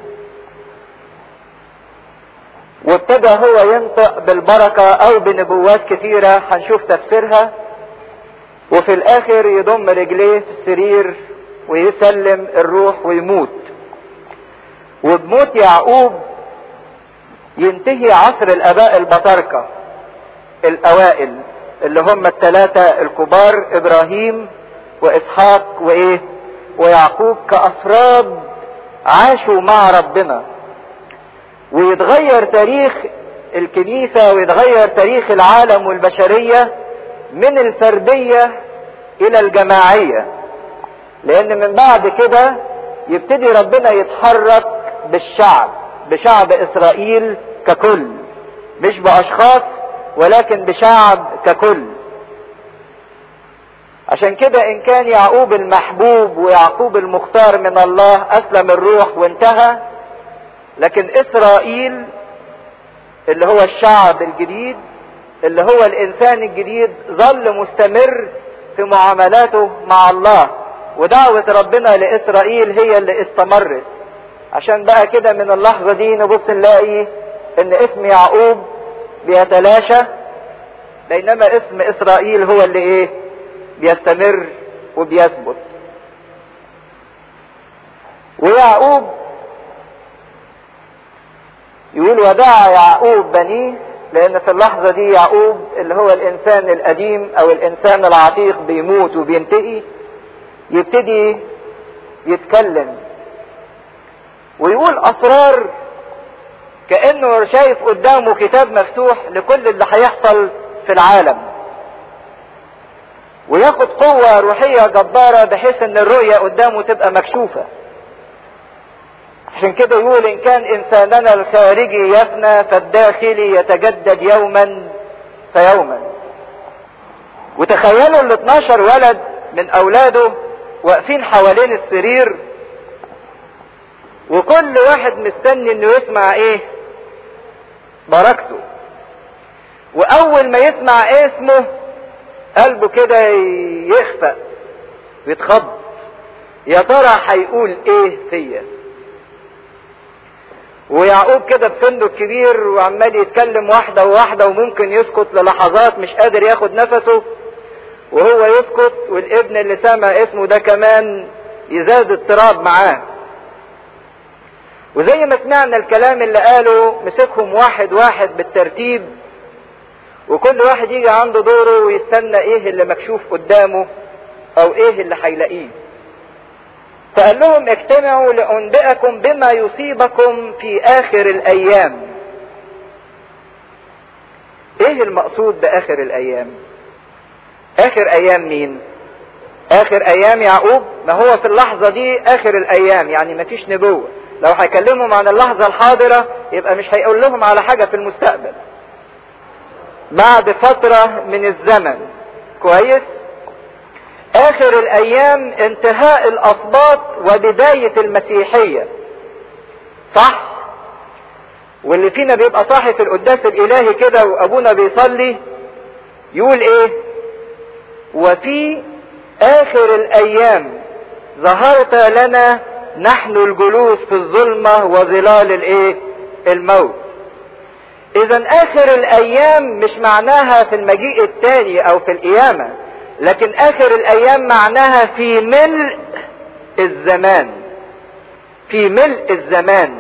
وابتدى هو ينطق بالبركة او بنبوات كثيرة هنشوف تفسيرها وفي الاخر يضم رجليه في السرير ويسلم الروح ويموت وبموت يعقوب ينتهي عصر الاباء البطاركة الاوائل اللي هم الثلاثة الكبار ابراهيم واسحاق وايه ويعقوب كافراد عاشوا مع ربنا ويتغير تاريخ الكنيسة ويتغير تاريخ العالم والبشرية من الفردية الى الجماعية لان من بعد كده يبتدي ربنا يتحرك بالشعب بشعب اسرائيل ككل مش باشخاص ولكن بشعب ككل عشان كده ان كان يعقوب المحبوب ويعقوب المختار من الله اسلم الروح وانتهى لكن اسرائيل اللي هو الشعب الجديد اللي هو الانسان الجديد ظل مستمر في معاملاته مع الله ودعوة ربنا لاسرائيل هي اللي استمرت عشان بقى كده من اللحظة دي نبص نلاقي ان اسم يعقوب بيتلاشى بينما اسم اسرائيل هو اللي ايه بيستمر وبيثبت ويعقوب يقول ودعا يعقوب بنيه لان في اللحظة دي يعقوب اللي هو الانسان القديم او الانسان العتيق بيموت وبينتهي يبتدي يتكلم ويقول اسرار كانه شايف قدامه كتاب مفتوح لكل اللي هيحصل في العالم وياخد قوة روحية جبارة بحيث ان الرؤية قدامه تبقى مكشوفة عشان كده يقول ان كان انساننا الخارجي يفنى فالداخلي يتجدد يوما فيوما وتخيلوا ال 12 ولد من اولاده واقفين حوالين السرير وكل واحد مستني انه يسمع ايه بركته واول ما يسمع اسمه قلبه كده يخفق ويتخض يا ترى هيقول ايه فيا ويعقوب كده بسنه الكبير وعمال يتكلم واحدة وواحدة وممكن يسكت للحظات مش قادر ياخد نفسه وهو يسكت والابن اللي سمع اسمه ده كمان يزاد اضطراب معاه وزي ما سمعنا الكلام اللي قاله مسكهم واحد واحد بالترتيب وكل واحد يجي عنده دوره ويستنى ايه اللي مكشوف قدامه او ايه اللي هيلاقيه فقال لهم اجتمعوا لأنبئكم بما يصيبكم في آخر الأيام ايه المقصود بآخر الأيام آخر أيام مين آخر أيام يعقوب ما هو في اللحظة دي آخر الأيام يعني ما فيش نبوة لو هيكلمهم عن اللحظة الحاضرة يبقى مش هيقول لهم على حاجة في المستقبل بعد فترة من الزمن كويس اخر الايام انتهاء الاسباط وبداية المسيحية صح واللي فينا بيبقى صاحي في القداس الالهي كده وابونا بيصلي يقول ايه وفي اخر الايام ظهرت لنا نحن الجلوس في الظلمة وظلال الايه الموت اذا اخر الايام مش معناها في المجيء الثاني او في القيامة لكن اخر الايام معناها في ملء الزمان في ملء الزمان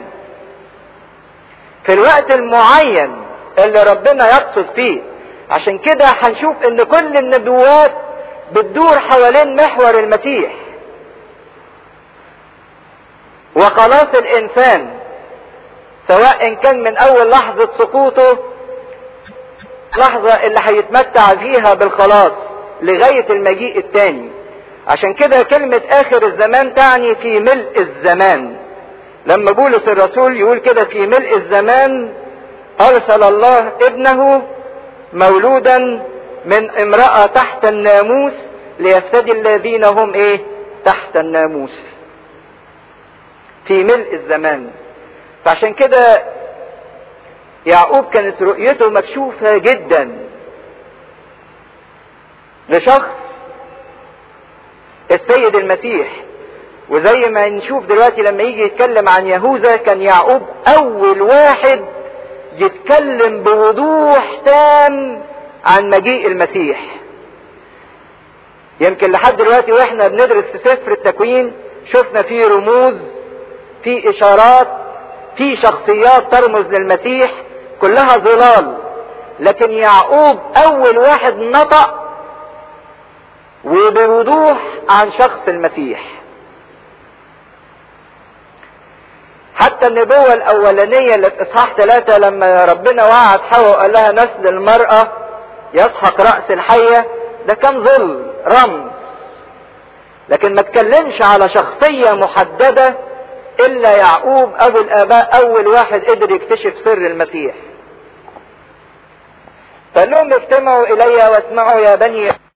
في الوقت المعين اللي ربنا يقصد فيه عشان كده هنشوف ان كل النبوات بتدور حوالين محور المسيح وخلاص الانسان سواء كان من اول لحظة سقوطه لحظة اللي هيتمتع فيها بالخلاص لغاية المجيء الثاني عشان كده كلمة اخر الزمان تعني في ملء الزمان لما بولس الرسول يقول كده في ملء الزمان ارسل الله ابنه مولودا من امرأة تحت الناموس ليفتدي الذين هم ايه تحت الناموس في ملء الزمان فعشان كده يعقوب كانت رؤيته مكشوفة جدا لشخص السيد المسيح وزي ما نشوف دلوقتي لما يجي يتكلم عن يهوذا كان يعقوب اول واحد يتكلم بوضوح تام عن مجيء المسيح يمكن لحد دلوقتي واحنا بندرس في سفر التكوين شفنا فيه رموز في اشارات في شخصيات ترمز للمسيح كلها ظلال لكن يعقوب اول واحد نطق وبوضوح عن شخص المسيح حتى النبوة الأولانية اللي في إصحاح ثلاثة لما ربنا وعد حواء وقال لها نسل المرأة يسحق رأس الحية ده كان ظل رمز لكن ما اتكلمش على شخصية محددة إلا يعقوب أبو الآباء أول واحد قدر يكتشف سر المسيح فقال لهم اجتمعوا إلي واسمعوا يا بني